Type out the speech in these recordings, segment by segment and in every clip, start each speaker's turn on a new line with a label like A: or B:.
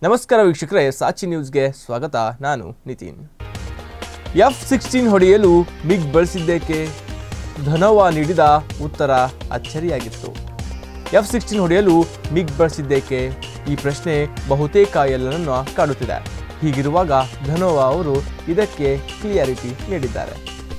A: ನಮಸ್ಕಾರ ವೀಕ್ಷಕರೇ ಸಾಚಿ ನ್ಯೂಸ್ಗೆ ಸ್ವಾಗತ ನಾನು ನಿತಿನ್ ಎಫ್ ಸಿಕ್ಸ್ಟೀನ್ ಹೊಡೆಯಲು ಬಿಗ್ ಬಳಸಿದ್ದೇಕೆ ಧನೋವಾ ನೀಡಿದ ಉತ್ತರ ಅಚ್ಚರಿಯಾಗಿತ್ತು ಎಫ್ ಸಿಕ್ಸ್ಟೀನ್ ಹೊಡೆಯಲು ಮಿಗ್ ಬಳಸಿದ್ದೇಕೆ ಈ ಪ್ರಶ್ನೆ ಬಹುತೇಕ ಎಲ್ಲರನ್ನ ಕಾಡುತ್ತಿದೆ ಹೀಗಿರುವಾಗ ಧನೋವಾ ಅವರು ಇದಕ್ಕೆ ಕ್ಲಿಯಾರಿಟಿ ನೀಡಿದ್ದಾರೆ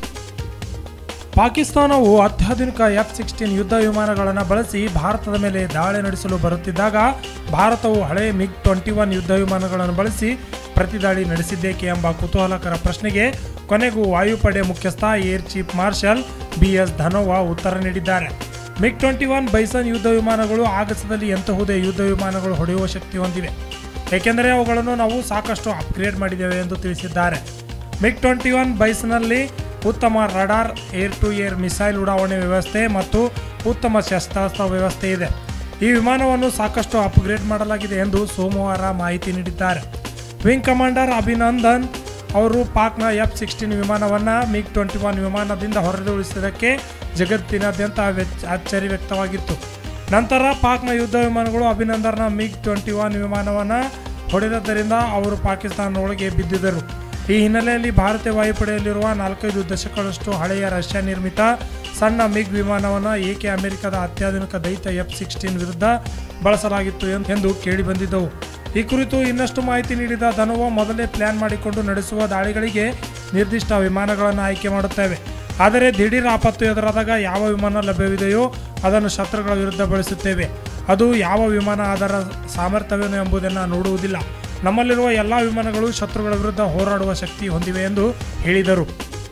B: ಪಾಕಿಸ್ತಾನವು ಅತ್ಯಾಧುನಿಕ ಎಫ್ ಸಿಕ್ಸ್ಟೀನ್ ಯುದ್ಧ ವಿಮಾನಗಳನ್ನು ಬಳಸಿ ಭಾರತದ ಮೇಲೆ ದಾಳಿ ನಡೆಸಲು ಬರುತ್ತಿದ್ದಾಗ ಭಾರತವು ಹಳೆಯ ಮಿಗ್ ಟ್ವೆಂಟಿ ಒನ್ ಯುದ್ಧ ವಿಮಾನಗಳನ್ನು ಬಳಸಿ ಪ್ರತಿದಾಳಿ ನಡೆಸಿದ್ದೇಕೆ ಎಂಬ ಕುತೂಹಲಕರ ಪ್ರಶ್ನೆಗೆ ಕೊನೆಗೂ ವಾಯುಪಡೆ ಮುಖ್ಯಸ್ಥ air chief marshal B S Dhanoa ಉತ್ತರ ನೀಡಿದ್ದಾರೆ ಮಿಗ್ ಟ್ವೆಂಟಿ ಒನ್ ಬೈಸನ್ ಯುದ್ಧ ವಿಮಾನಗಳು ಆಗಸದಲ್ಲಿ ಎಂತಹುದೇ ಯುದ್ಧ ವಿಮಾನಗಳು ಹೊಡೆಯುವ ಶಕ್ತಿ ಹೊಂದಿವೆ ಏಕೆಂದರೆ ಅವುಗಳನ್ನು ನಾವು ಸಾಕಷ್ಟು ಅಪ್ಗ್ರೇಡ್ ಮಾಡಿದ್ದೇವೆ ಎಂದು ತಿಳಿಸಿದ್ದಾರೆ ಮಿಗ್ ಟ್ವೆಂಟಿ ಒನ್ ಬೈಸ್ನಲ್ಲಿ ಉತ್ತಮ radar air to air missile ಉಡಾವಣೆ ವ್ಯವಸ್ಥೆ ಮತ್ತು ಉತ್ತಮ ಶಸ್ತ್ರಾಸ್ತ್ರ ವ್ಯವಸ್ಥೆ ಇದೆ ಈ ವಿಮಾನವನ್ನು ಸಾಕಷ್ಟು ಅಪ್ಗ್ರೇಡ್ ಮಾಡಲಾಗಿದೆ ಎಂದು ಸೋಮವಾರ ಮಾಹಿತಿ ನೀಡಿದ್ದಾರೆ ವಿಂಗ್ ಕಮಾಂಡರ್ ಅಭಿನಂದನ್ ಅವರು ಪಾಕ್ನ ಎಫ್ ಸಿಕ್ಸ್ಟೀನ್ ವಿಮಾನವನ್ನು ಮಿಗ್ ಟ್ವೆಂಟಿ ಒನ್ ವಿಮಾನದಿಂದ ಹೊರದುಳಿಸಿದ್ದಕ್ಕೆ ಜಗತ್ತಿನಾದ್ಯಂತ ವೆಚ್- ಅಚ್ಚರಿ ವ್ಯಕ್ತವಾಗಿತ್ತು ನಂತರ ಪಾಕ್ನ ಯುದ್ಧ ವಿಮಾನಗಳು ಅಭಿನಂದರ್ನ ಮಿಗ್ ಟ್ವೆಂಟಿ ಒನ್ ವಿಮಾನವನ್ನು ಹೊಡೆದದ್ದರಿಂದ ಅವರು ಪಾಕಿಸ್ತಾನದೊಳಗೆ ಬಿದ್ದಿದ್ದರು ಈ ಹಿನ್ನೆಲೆಯಲ್ಲಿ ಭಾರತೀಯ ವಾಯುಪಡೆಯಲ್ಲಿರುವ ನಾಲ್ಕೈದು ದಶಕಗಳಷ್ಟು ಹಳೆಯ ರಷ್ಯಾ ನಿರ್ಮಿತ ಸಣ್ಣ ಮಿಗ್ ವಿಮಾನವನ್ನು ಏಕೆ ಅಮೆರಿಕದ ಅತ್ಯಾಧುನಿಕ ದೈತ್ಯ ಎಫ್ ಸಿಕ್ಸ್ಟೀನ್ ವಿರುದ್ಧ ಬಳಸಲಾಗಿತ್ತು ಎನ್- ಎಂದು ಕೇಳಿಬಂದಿದ್ದವು ಈ ಕುರಿತು ಇನ್ನಷ್ಟು ಮಾಹಿತಿ ನೀಡಿದ ಧನುವ ಮೊದಲೇ ಪ್ಲಾನ್ ಮಾಡಿಕೊಂಡು ನಡೆಸುವ ದಾಳಿಗಳಿಗೆ ನಿರ್ದಿಷ್ಟ ವಿಮಾನಗಳನ್ನು ಆಯ್ಕೆ ಮಾಡುತ್ತೇವೆ ಆದರೆ ದಿಢೀರ್ ಆಪತ್ತು ಎದುರಾದಾಗ ಯಾವ ವಿಮಾನ ಲಭ್ಯವಿದೆಯೋ ಅದನ್ನು ಶತ್ರುಗಳ ವಿರುದ್ಧ ಬಳಸುತ್ತೇವೆ ಅದು ಯಾವ ವಿಮಾನ ಅದರ ಸಾಮರ್ಥ್ಯವೇನು ಎಂಬುದನ್ನು ನೋಡುವುದಿಲ್ಲ ನಮ್ಮಲ್ಲಿರುವ ಎಲ್ಲ ವಿಮಾನಗಳು ಶತ್ರುಗಳ ವಿರುದ್ಧ ಹೋರಾಡುವ ಶಕ್ತಿ ಹೊಂದಿವೆ ಎಂದು ಹೇಳಿದರು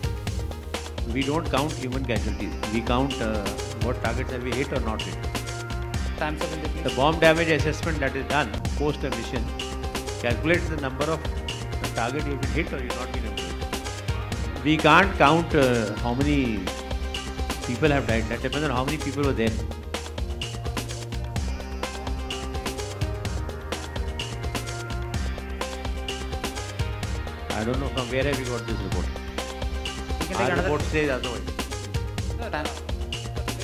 C: We don't count human casualties. We count uh, what targets have we hit or not hit.
D: Times up in the
C: The bomb damage assessment that is done post a mission calculates the number of the target you've been hit or you've not been able to hit. We can't count uh, how many people have died. That depends on how many people were there. I don't know from where have you got this report.
D: You can take
C: Our
D: another-
C: report says otherwise.
D: Time.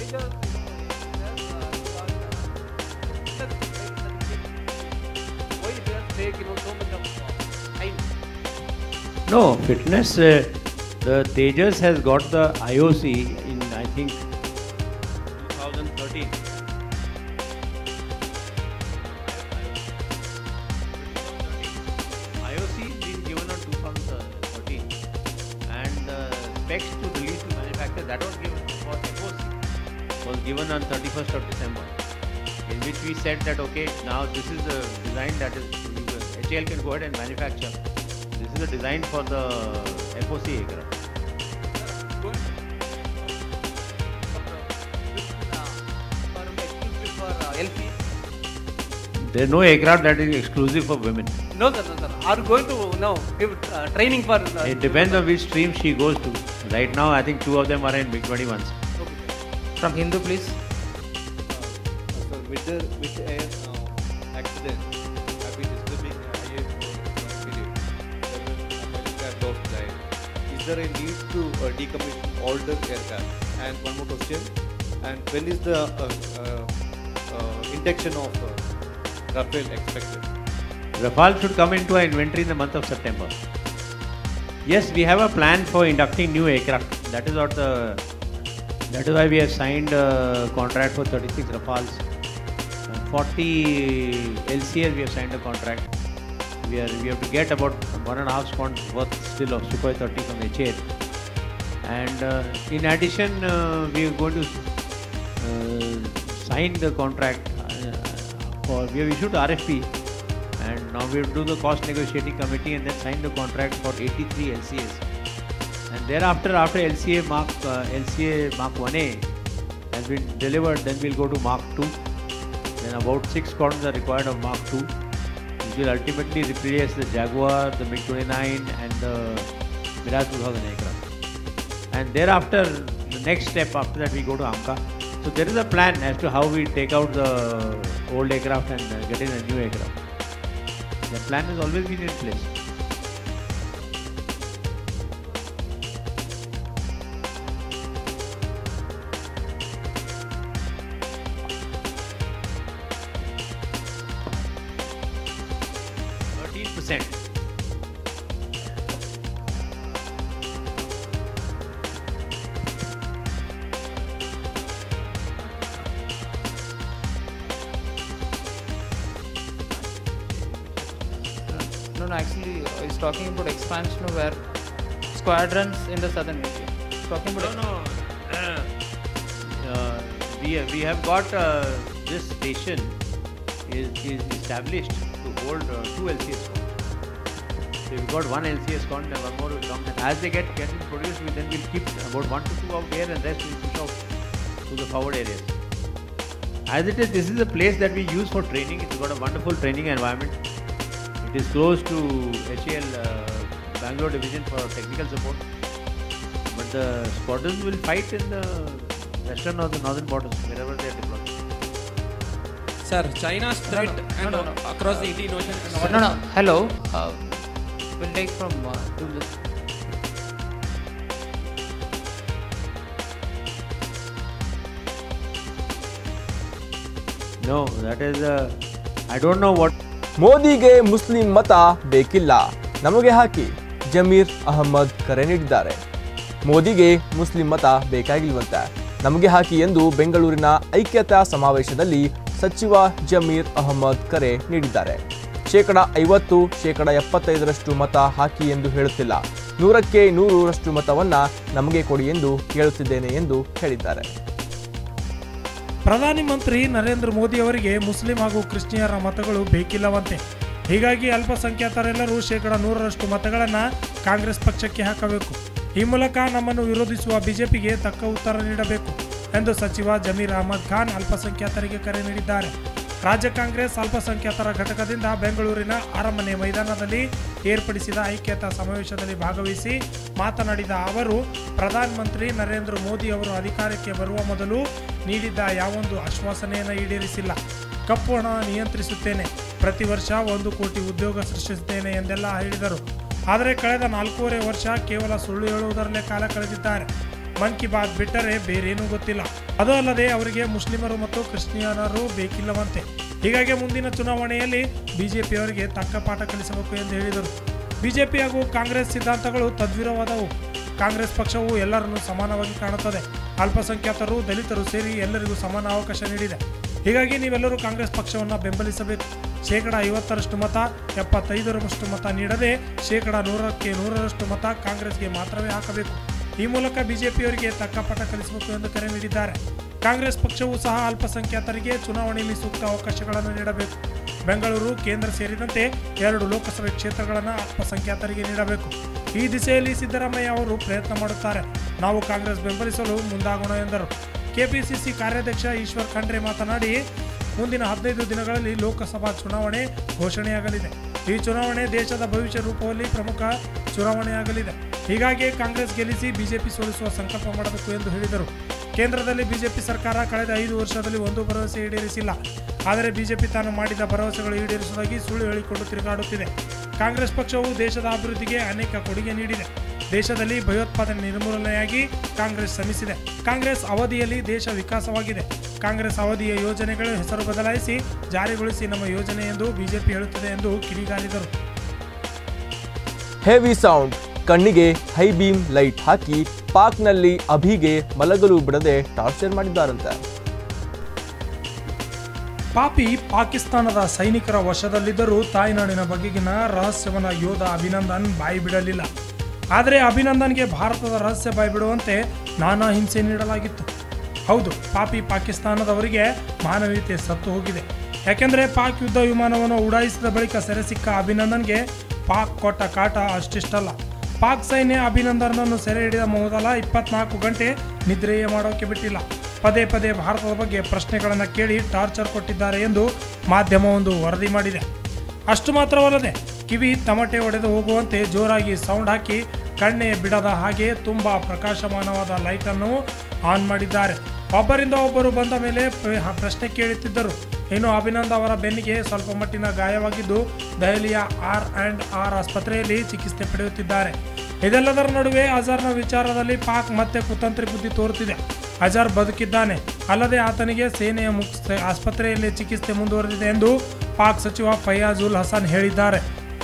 D: Why it has taken you know, so much of time?
C: No, fitness. Uh, the Tejas has got the IOC in I think 2013. IOC been given on 2013, and the specs to release to manufacture that was given for FOC was given on 31st of December, in which we said that okay now this is the design that is HAL can go ahead and manufacture. This is the design for the FOC aircraft.
D: Going for, uh, exclusive for uh, LP.
C: There is no aircraft that is exclusive for women.
D: No, sir, no, sir. Are you going to now give uh, training for? Uh,
C: It depends on which stream she goes to. Right now, I think two of them are in Big 21s.
D: Okay, From Hindu, please.
E: So with the with air uh, accident, have been disturbing IA for long period. Several aircraft lost life. Is there a need to uh, decommission older aircraft? And one more question. And when is the uh, uh, uh, induction of uh, Rafale expected?
C: Rafale should come into our inventory in the month of September. Yes, we have a plan for inducting new aircraft. That is what the. That is why we have signed a contract for 36 Rafales. And 40 LCS we have signed a contract. We are we have to get about one and a half squadrons worth still of Sukhoi 30 from HAL. And uh, in addition, uh, we are going to uh, sign the contract uh, for we have issued RFP and now we will do the cost negotiating committee and then sign the contract for 83 LCAs. And thereafter, after LCA Mark uh, LCA Mark 1A has been delivered, then we'll go to Mark 2. Then about six squadrons are required of Mark 2, which will ultimately replace the Jaguar, the MiG 29, and the Mirage 2000 aircraft. And thereafter, the next step after that, we go to AMCA. So there is a plan as to how we take out the old aircraft and uh, get in a new aircraft. The plan has always been in place.
F: actually uh, is talking about expansion of air squadrons in the southern region. He's talking
C: No,
F: about
C: no. Uh, we, we have got uh, this station is, is established to hold uh, two LCS counts. So we've got one LCS count and one more will come. And as they get getting produced, we then we'll keep about one to two out there and rest we'll push out to the forward areas. As it is, this is a place that we use for training. It's got a wonderful training environment. It is close to HAL uh, Bangalore division for technical support. But the squadrons will fight in the western or the northern borders, wherever they are deployed.
G: Sir, China's threat
F: no,
G: and
F: no, no.
G: across the Indian Ocean and all
F: no, no. Hello. Uh, we'll take from uh, Douglas.
C: No, that is. Uh, I don't know what.
A: ಮೋದಿಗೆ Muslim ಮತ ಬೇಕಿಲ್ಲ ನಮಗೆ ಹಾಕಿ ಜಮೀರ್ ಅಹಮ್ಮದ್ ಕರೆ ನೀಡಿದ್ದಾರೆ ಮೋದಿಗೆ Muslim ಮತ ಬೇಕಾಗಿಲ್ವಂತೆ ನಮಗೆ ಹಾಕಿ ಎಂದು ಬೆಂಗಳೂರಿನ ಐಕ್ಯತಾ ಸಮಾವೇಶದಲ್ಲಿ ಸಚಿವ ಜಮೀರ್ ಅಹಮ್ಮದ್ ಕರೆ ನೀಡಿದ್ದಾರೆ ಶೇಕಡ ಐವತ್ತು ಶೇಕಡ ಎಪ್ಪತ್ತೈದರಷ್ಟು ಮತ ಹಾಕಿ ಎಂದು ಹೇಳುತ್ತಿಲ್ಲ ನೂರಕ್ಕೆ ನೂರರಷ್ಟು ಮತವನ್ನ ನಮಗೆ ಕೊಡಿ ಎಂದು ಕೇಳುತ್ತಿದ್ದೇನೆ ಎಂದು ಹೇಳಿದ್ದಾರೆ
B: ಪ್ರಧಾನಿ ಮಂತ್ರಿ ನರೇಂದ್ರ ಮೋದಿ ಅವರಿಗೆ ಮುಸ್ಲಿಂ ಹಾಗೂ ಕ್ರಿಶ್ಚಿಯನ್ನರ ಮತಗಳು ಬೇಕಿಲ್ಲವಂತೆ ಹೀಗಾಗಿ ಅಲ್ಪಸಂಖ್ಯಾತರೆಲ್ಲರೂ ಶೇಕಡ ನೂರರಷ್ಟು ಮತಗಳನ್ನು ಕಾಂಗ್ರೆಸ್ ಪಕ್ಷಕ್ಕೆ ಹಾಕಬೇಕು ಈ ಮೂಲಕ ನಮ್ಮನ್ನು ವಿರೋಧಿಸುವ ಬಿಜೆಪಿಗೆ ತಕ್ಕ ಉತ್ತರ ನೀಡಬೇಕು ಎಂದು ಸಚಿವ ಜಮೀರ್ ಅಹಮದ್ ಖಾನ್ ಅಲ್ಪಸಂಖ್ಯಾತರಿಗೆ ಕರೆ ನೀಡಿದ್ದಾರೆ ರಾಜ್ಯ ಕಾಂಗ್ರೆಸ್ ಅಲ್ಪಸಂಖ್ಯಾತರ ಘಟಕದಿಂದ ಬೆಂಗಳೂರಿನ ಅರಮನೆ ಮೈದಾನದಲ್ಲಿ ಏರ್ಪಡಿಸಿದ ಐಕ್ಯತಾ ಸಮಾವೇಶದಲ್ಲಿ ಭಾಗವಹಿಸಿ ಮಾತನಾಡಿದ ಅವರು ಪ್ರಧಾನಮಂತ್ರಿ ನರೇಂದ್ರ ಮೋದಿ ಅವರು ಅಧಿಕಾರಕ್ಕೆ ಬರುವ ಮೊದಲು ನೀಡಿದ್ದ ಯಾವೊಂದು ಆಶ್ವಾಸನೆಯನ್ನು ಈಡೇರಿಸಿಲ್ಲ ಕಪ್ಪು ಹಣ ನಿಯಂತ್ರಿಸುತ್ತೇನೆ ಪ್ರತಿ ವರ್ಷ ಒಂದು ಕೋಟಿ ಉದ್ಯೋಗ ಸೃಷ್ಟಿಸುತ್ತೇನೆ ಎಂದೆಲ್ಲ ಹೇಳಿದರು ಆದರೆ ಕಳೆದ ನಾಲ್ಕೂವರೆ ವರ್ಷ ಕೇವಲ ಸುಳ್ಳು ಹೇಳುವುದರಲ್ಲೇ ಕಾಲ ಕಳೆದಿದ್ದಾರೆ ಮನ್ ಕಿ ಬಾತ್ ಬಿಟ್ಟರೆ ಬೇರೇನೂ ಗೊತ್ತಿಲ್ಲ ಅದು ಅಲ್ಲದೆ ಅವರಿಗೆ ಮುಸ್ಲಿಮರು ಮತ್ತು ಕ್ರಿಶ್ಚಿಯನರು ಬೇಕಿಲ್ಲವಂತೆ ಹೀಗಾಗಿ ಮುಂದಿನ ಚುನಾವಣೆಯಲ್ಲಿ ಬಿಜೆಪಿಯವರಿಗೆ ತಕ್ಕ ಪಾಠ ಕಲಿಸಬೇಕು ಎಂದು ಹೇಳಿದರು ಬಿಜೆಪಿ ಹಾಗೂ ಕಾಂಗ್ರೆಸ್ ಸಿದ್ಧಾಂತಗಳು ತದ್ವಿರವಾದವು ಕಾಂಗ್ರೆಸ್ ಪಕ್ಷವು ಎಲ್ಲರನ್ನೂ ಸಮಾನವಾಗಿ ಕಾಣುತ್ತದೆ ಅಲ್ಪಸಂಖ್ಯಾತರು ದಲಿತರು ಸೇರಿ ಎಲ್ಲರಿಗೂ ಸಮಾನ ಅವಕಾಶ ನೀಡಿದೆ ಹೀಗಾಗಿ ನೀವೆಲ್ಲರೂ ಕಾಂಗ್ರೆಸ್ ಪಕ್ಷವನ್ನು ಬೆಂಬಲಿಸಬೇಕು ಶೇಕಡ ಐವತ್ತರಷ್ಟು ಮತ ಎಪ್ಪತ್ತೈದರಷ್ಟು ಮತ ನೀಡದೆ ಶೇಕಡ ನೂರಕ್ಕೆ ನೂರರಷ್ಟು ಮತ ಕಾಂಗ್ರೆಸ್ಗೆ ಮಾತ್ರವೇ ಹಾಕಬೇಕು ಈ ಮೂಲಕ ಬಿಜೆಪಿಯವರಿಗೆ ತಕ್ಕ ಪಾಠ ಕಲಿಸಬೇಕು ಎಂದು ಕರೆ ನೀಡಿದ್ದಾರೆ ಕಾಂಗ್ರೆಸ್ ಪಕ್ಷವು ಸಹ ಅಲ್ಪಸಂಖ್ಯಾತರಿಗೆ ಚುನಾವಣೆಯಲ್ಲಿ ಸೂಕ್ತ ಅವಕಾಶಗಳನ್ನು ನೀಡಬೇಕು ಬೆಂಗಳೂರು ಕೇಂದ್ರ ಸೇರಿದಂತೆ ಎರಡು ಲೋಕಸಭೆ ಕ್ಷೇತ್ರಗಳನ್ನು ಅಲ್ಪಸಂಖ್ಯಾತರಿಗೆ ನೀಡಬೇಕು ಈ ದಿಸೆಯಲ್ಲಿ ಸಿದ್ದರಾಮಯ್ಯ ಅವರು ಪ್ರಯತ್ನ ಮಾಡುತ್ತಾರೆ ನಾವು ಕಾಂಗ್ರೆಸ್ ಬೆಂಬಲಿಸಲು ಮುಂದಾಗೋಣ ಎಂದರು ಕೆಪಿಸಿಸಿ ಕಾರ್ಯಾಧ್ಯಕ್ಷ ಈಶ್ವರ್ ಖಂಡ್ರೆ ಮಾತನಾಡಿ ಮುಂದಿನ ಹದಿನೈದು ದಿನಗಳಲ್ಲಿ ಲೋಕಸಭಾ ಚುನಾವಣೆ ಘೋಷಣೆಯಾಗಲಿದೆ ಈ ಚುನಾವಣೆ ದೇಶದ ಭವಿಷ್ಯ ರೂಪದಲ್ಲಿ ಪ್ರಮುಖ ಚುನಾವಣೆಯಾಗಲಿದೆ ಹೀಗಾಗಿ ಕಾಂಗ್ರೆಸ್ ಗೆಲ್ಲಿಸಿ ಬಿಜೆಪಿ ಸೋಲಿಸುವ ಸಂಕಲ್ಪ ಮಾಡಬೇಕು ಎಂದು ಹೇಳಿದರು ಕೇಂದ್ರದಲ್ಲಿ ಬಿಜೆಪಿ ಸರ್ಕಾರ ಕಳೆದ ಐದು ವರ್ಷದಲ್ಲಿ ಒಂದು ಭರವಸೆ ಈಡೇರಿಸಿಲ್ಲ ಆದರೆ ಬಿಜೆಪಿ ತಾನು ಮಾಡಿದ ಭರವಸೆಗಳು ಈಡೇರಿಸುವುದಾಗಿ ಸುಳ್ಳು ಹೇಳಿಕೊಂಡು ತಿರುಗಾಡುತ್ತಿದೆ ಕಾಂಗ್ರೆಸ್ ಪಕ್ಷವು ದೇಶದ ಅಭಿವೃದ್ಧಿಗೆ ಅನೇಕ ಕೊಡುಗೆ ನೀಡಿದೆ ದೇಶದಲ್ಲಿ ಭಯೋತ್ಪಾದನೆ ನಿರ್ಮೂಲನೆಯಾಗಿ ಕಾಂಗ್ರೆಸ್ ಶ್ರಮಿಸಿದೆ ಕಾಂಗ್ರೆಸ್ ಅವಧಿಯಲ್ಲಿ ದೇಶ ವಿಕಾಸವಾಗಿದೆ ಕಾಂಗ್ರೆಸ್ ಅವಧಿಯ ಯೋಜನೆಗಳು ಹೆಸರು ಬದಲಾಯಿಸಿ ಜಾರಿಗೊಳಿಸಿ ನಮ್ಮ ಯೋಜನೆ ಎಂದು ಬಿಜೆಪಿ ಹೇಳುತ್ತದೆ ಎಂದು ಕಿಡಿಗಾರಿದರು
A: ಹೆವಿ ಸೌಂಡ್ ಕಣ್ಣಿಗೆ ಹೈ ಬೀಮ್ ಲೈಟ್ ಹಾಕಿ ಪಾಕ್ನಲ್ಲಿ ಅಭಿಗೆ ಮಲಗಲು ಬಿಡದೆ ಟಾರ್ಚರ್ ಮಾಡಿದ್ದಾರಂತೆ
B: ಪಾಪಿ ಪಾಕಿಸ್ತಾನದ ಸೈನಿಕರ ವಶದಲ್ಲಿದ್ದರೂ ತಾಯ್ನಾಡಿನ ಬಗೆಗಿನ ರಹಸ್ಯವನ್ನ ಯೋಧ ಅಭಿನಂದನ್ ಬಾಯಿ ಬಿಡಲಿಲ್ಲ ಆದರೆ ಅಭಿನಂದನ್ಗೆ ಭಾರತದ ರಹಸ್ಯ ಬಾಯಿ ಬಿಡುವಂತೆ ನಾನಾ ಹಿಂಸೆ ನೀಡಲಾಗಿತ್ತು ಹೌದು ಪಾಪಿ ಪಾಕಿಸ್ತಾನದವರಿಗೆ ಮಾನವೀಯತೆ ಸತ್ತು ಹೋಗಿದೆ ಯಾಕೆಂದರೆ ಪಾಕ್ ಯುದ್ಧ ವಿಮಾನವನ್ನು ಉಡಾಯಿಸಿದ ಬಳಿಕ ಸೆರೆ ಸಿಕ್ಕ ಅಭಿನಂದನ್ಗೆ ಪಾಕ್ ಕೊಟ್ಟ ಕಾಟ ಅಷ್ಟಿಷ್ಟಲ್ಲ ಪಾಕ್ ಸೈನ್ಯ ಅಭಿನಂದನನ್ನು ಸೆರೆ ಹಿಡಿದ ಮೊದಲ ಇಪ್ಪತ್ನಾಲ್ಕು ಗಂಟೆ ನಿದ್ರೆಯೇ ಮಾಡೋಕೆ ಬಿಟ್ಟಿಲ್ಲ ಪದೇ ಪದೇ ಭಾರತದ ಬಗ್ಗೆ ಪ್ರಶ್ನೆಗಳನ್ನು ಕೇಳಿ ಟಾರ್ಚರ್ ಕೊಟ್ಟಿದ್ದಾರೆ ಎಂದು ಮಾಧ್ಯಮವೊಂದು ವರದಿ ಮಾಡಿದೆ ಅಷ್ಟು ಮಾತ್ರವಲ್ಲದೆ ಕಿವಿ ತಮಟೆ ಒಡೆದು ಹೋಗುವಂತೆ ಜೋರಾಗಿ ಸೌಂಡ್ ಹಾಕಿ ಕಣ್ಣೆ ಬಿಡದ ಹಾಗೆ ತುಂಬ ಪ್ರಕಾಶಮಾನವಾದ ಲೈಟನ್ನು ಆನ್ ಮಾಡಿದ್ದಾರೆ ಒಬ್ಬರಿಂದ ಒಬ್ಬರು ಬಂದ ಮೇಲೆ ಪ್ರ- ಪ್ರಶ್ನೆ ಕೇಳುತ್ತಿದ್ದರು ಇನ್ನು ಅಭಿನಂದ್ ಅವರ ಬೆನ್ನಿಗೆ ಸ್ವಲ್ಪ ಮಟ್ಟಿನ ಗಾಯವಾಗಿದ್ದು ದೆಹಲಿಯ ಆರ್ ಆ್ಯಂಡ್ ಆರ್ ಆಸ್ಪತ್ರೆಯಲ್ಲಿ ಚಿಕಿತ್ಸೆ ಪಡೆಯುತ್ತಿದ್ದಾರೆ ಇದೆಲ್ಲದರ ನಡುವೆ ಅಜರ್ನ ವಿಚಾರದಲ್ಲಿ ಪಾಕ್ ಮತ್ತೆ ಕುತಂತ್ರಿ ಬುದ್ಧಿ ತೋರುತ್ತಿದೆ ಅಜರ್ ಬದುಕಿದ್ದಾನೆ ಅಲ್ಲದೆ ಆತನಿಗೆ ಸೇನೆಯ ಮುಖ್ಯ ಆಸ್ಪತ್ರೆಯಲ್ಲಿ ಚಿಕಿತ್ಸೆ ಮುಂದುವರೆದಿದೆ ಎಂದು ಪಾಕ್ ಸಚಿವ ಫಯಾಜುಲ್ ಹಸನ್ ಹೇಳಿದ್ದಾರೆ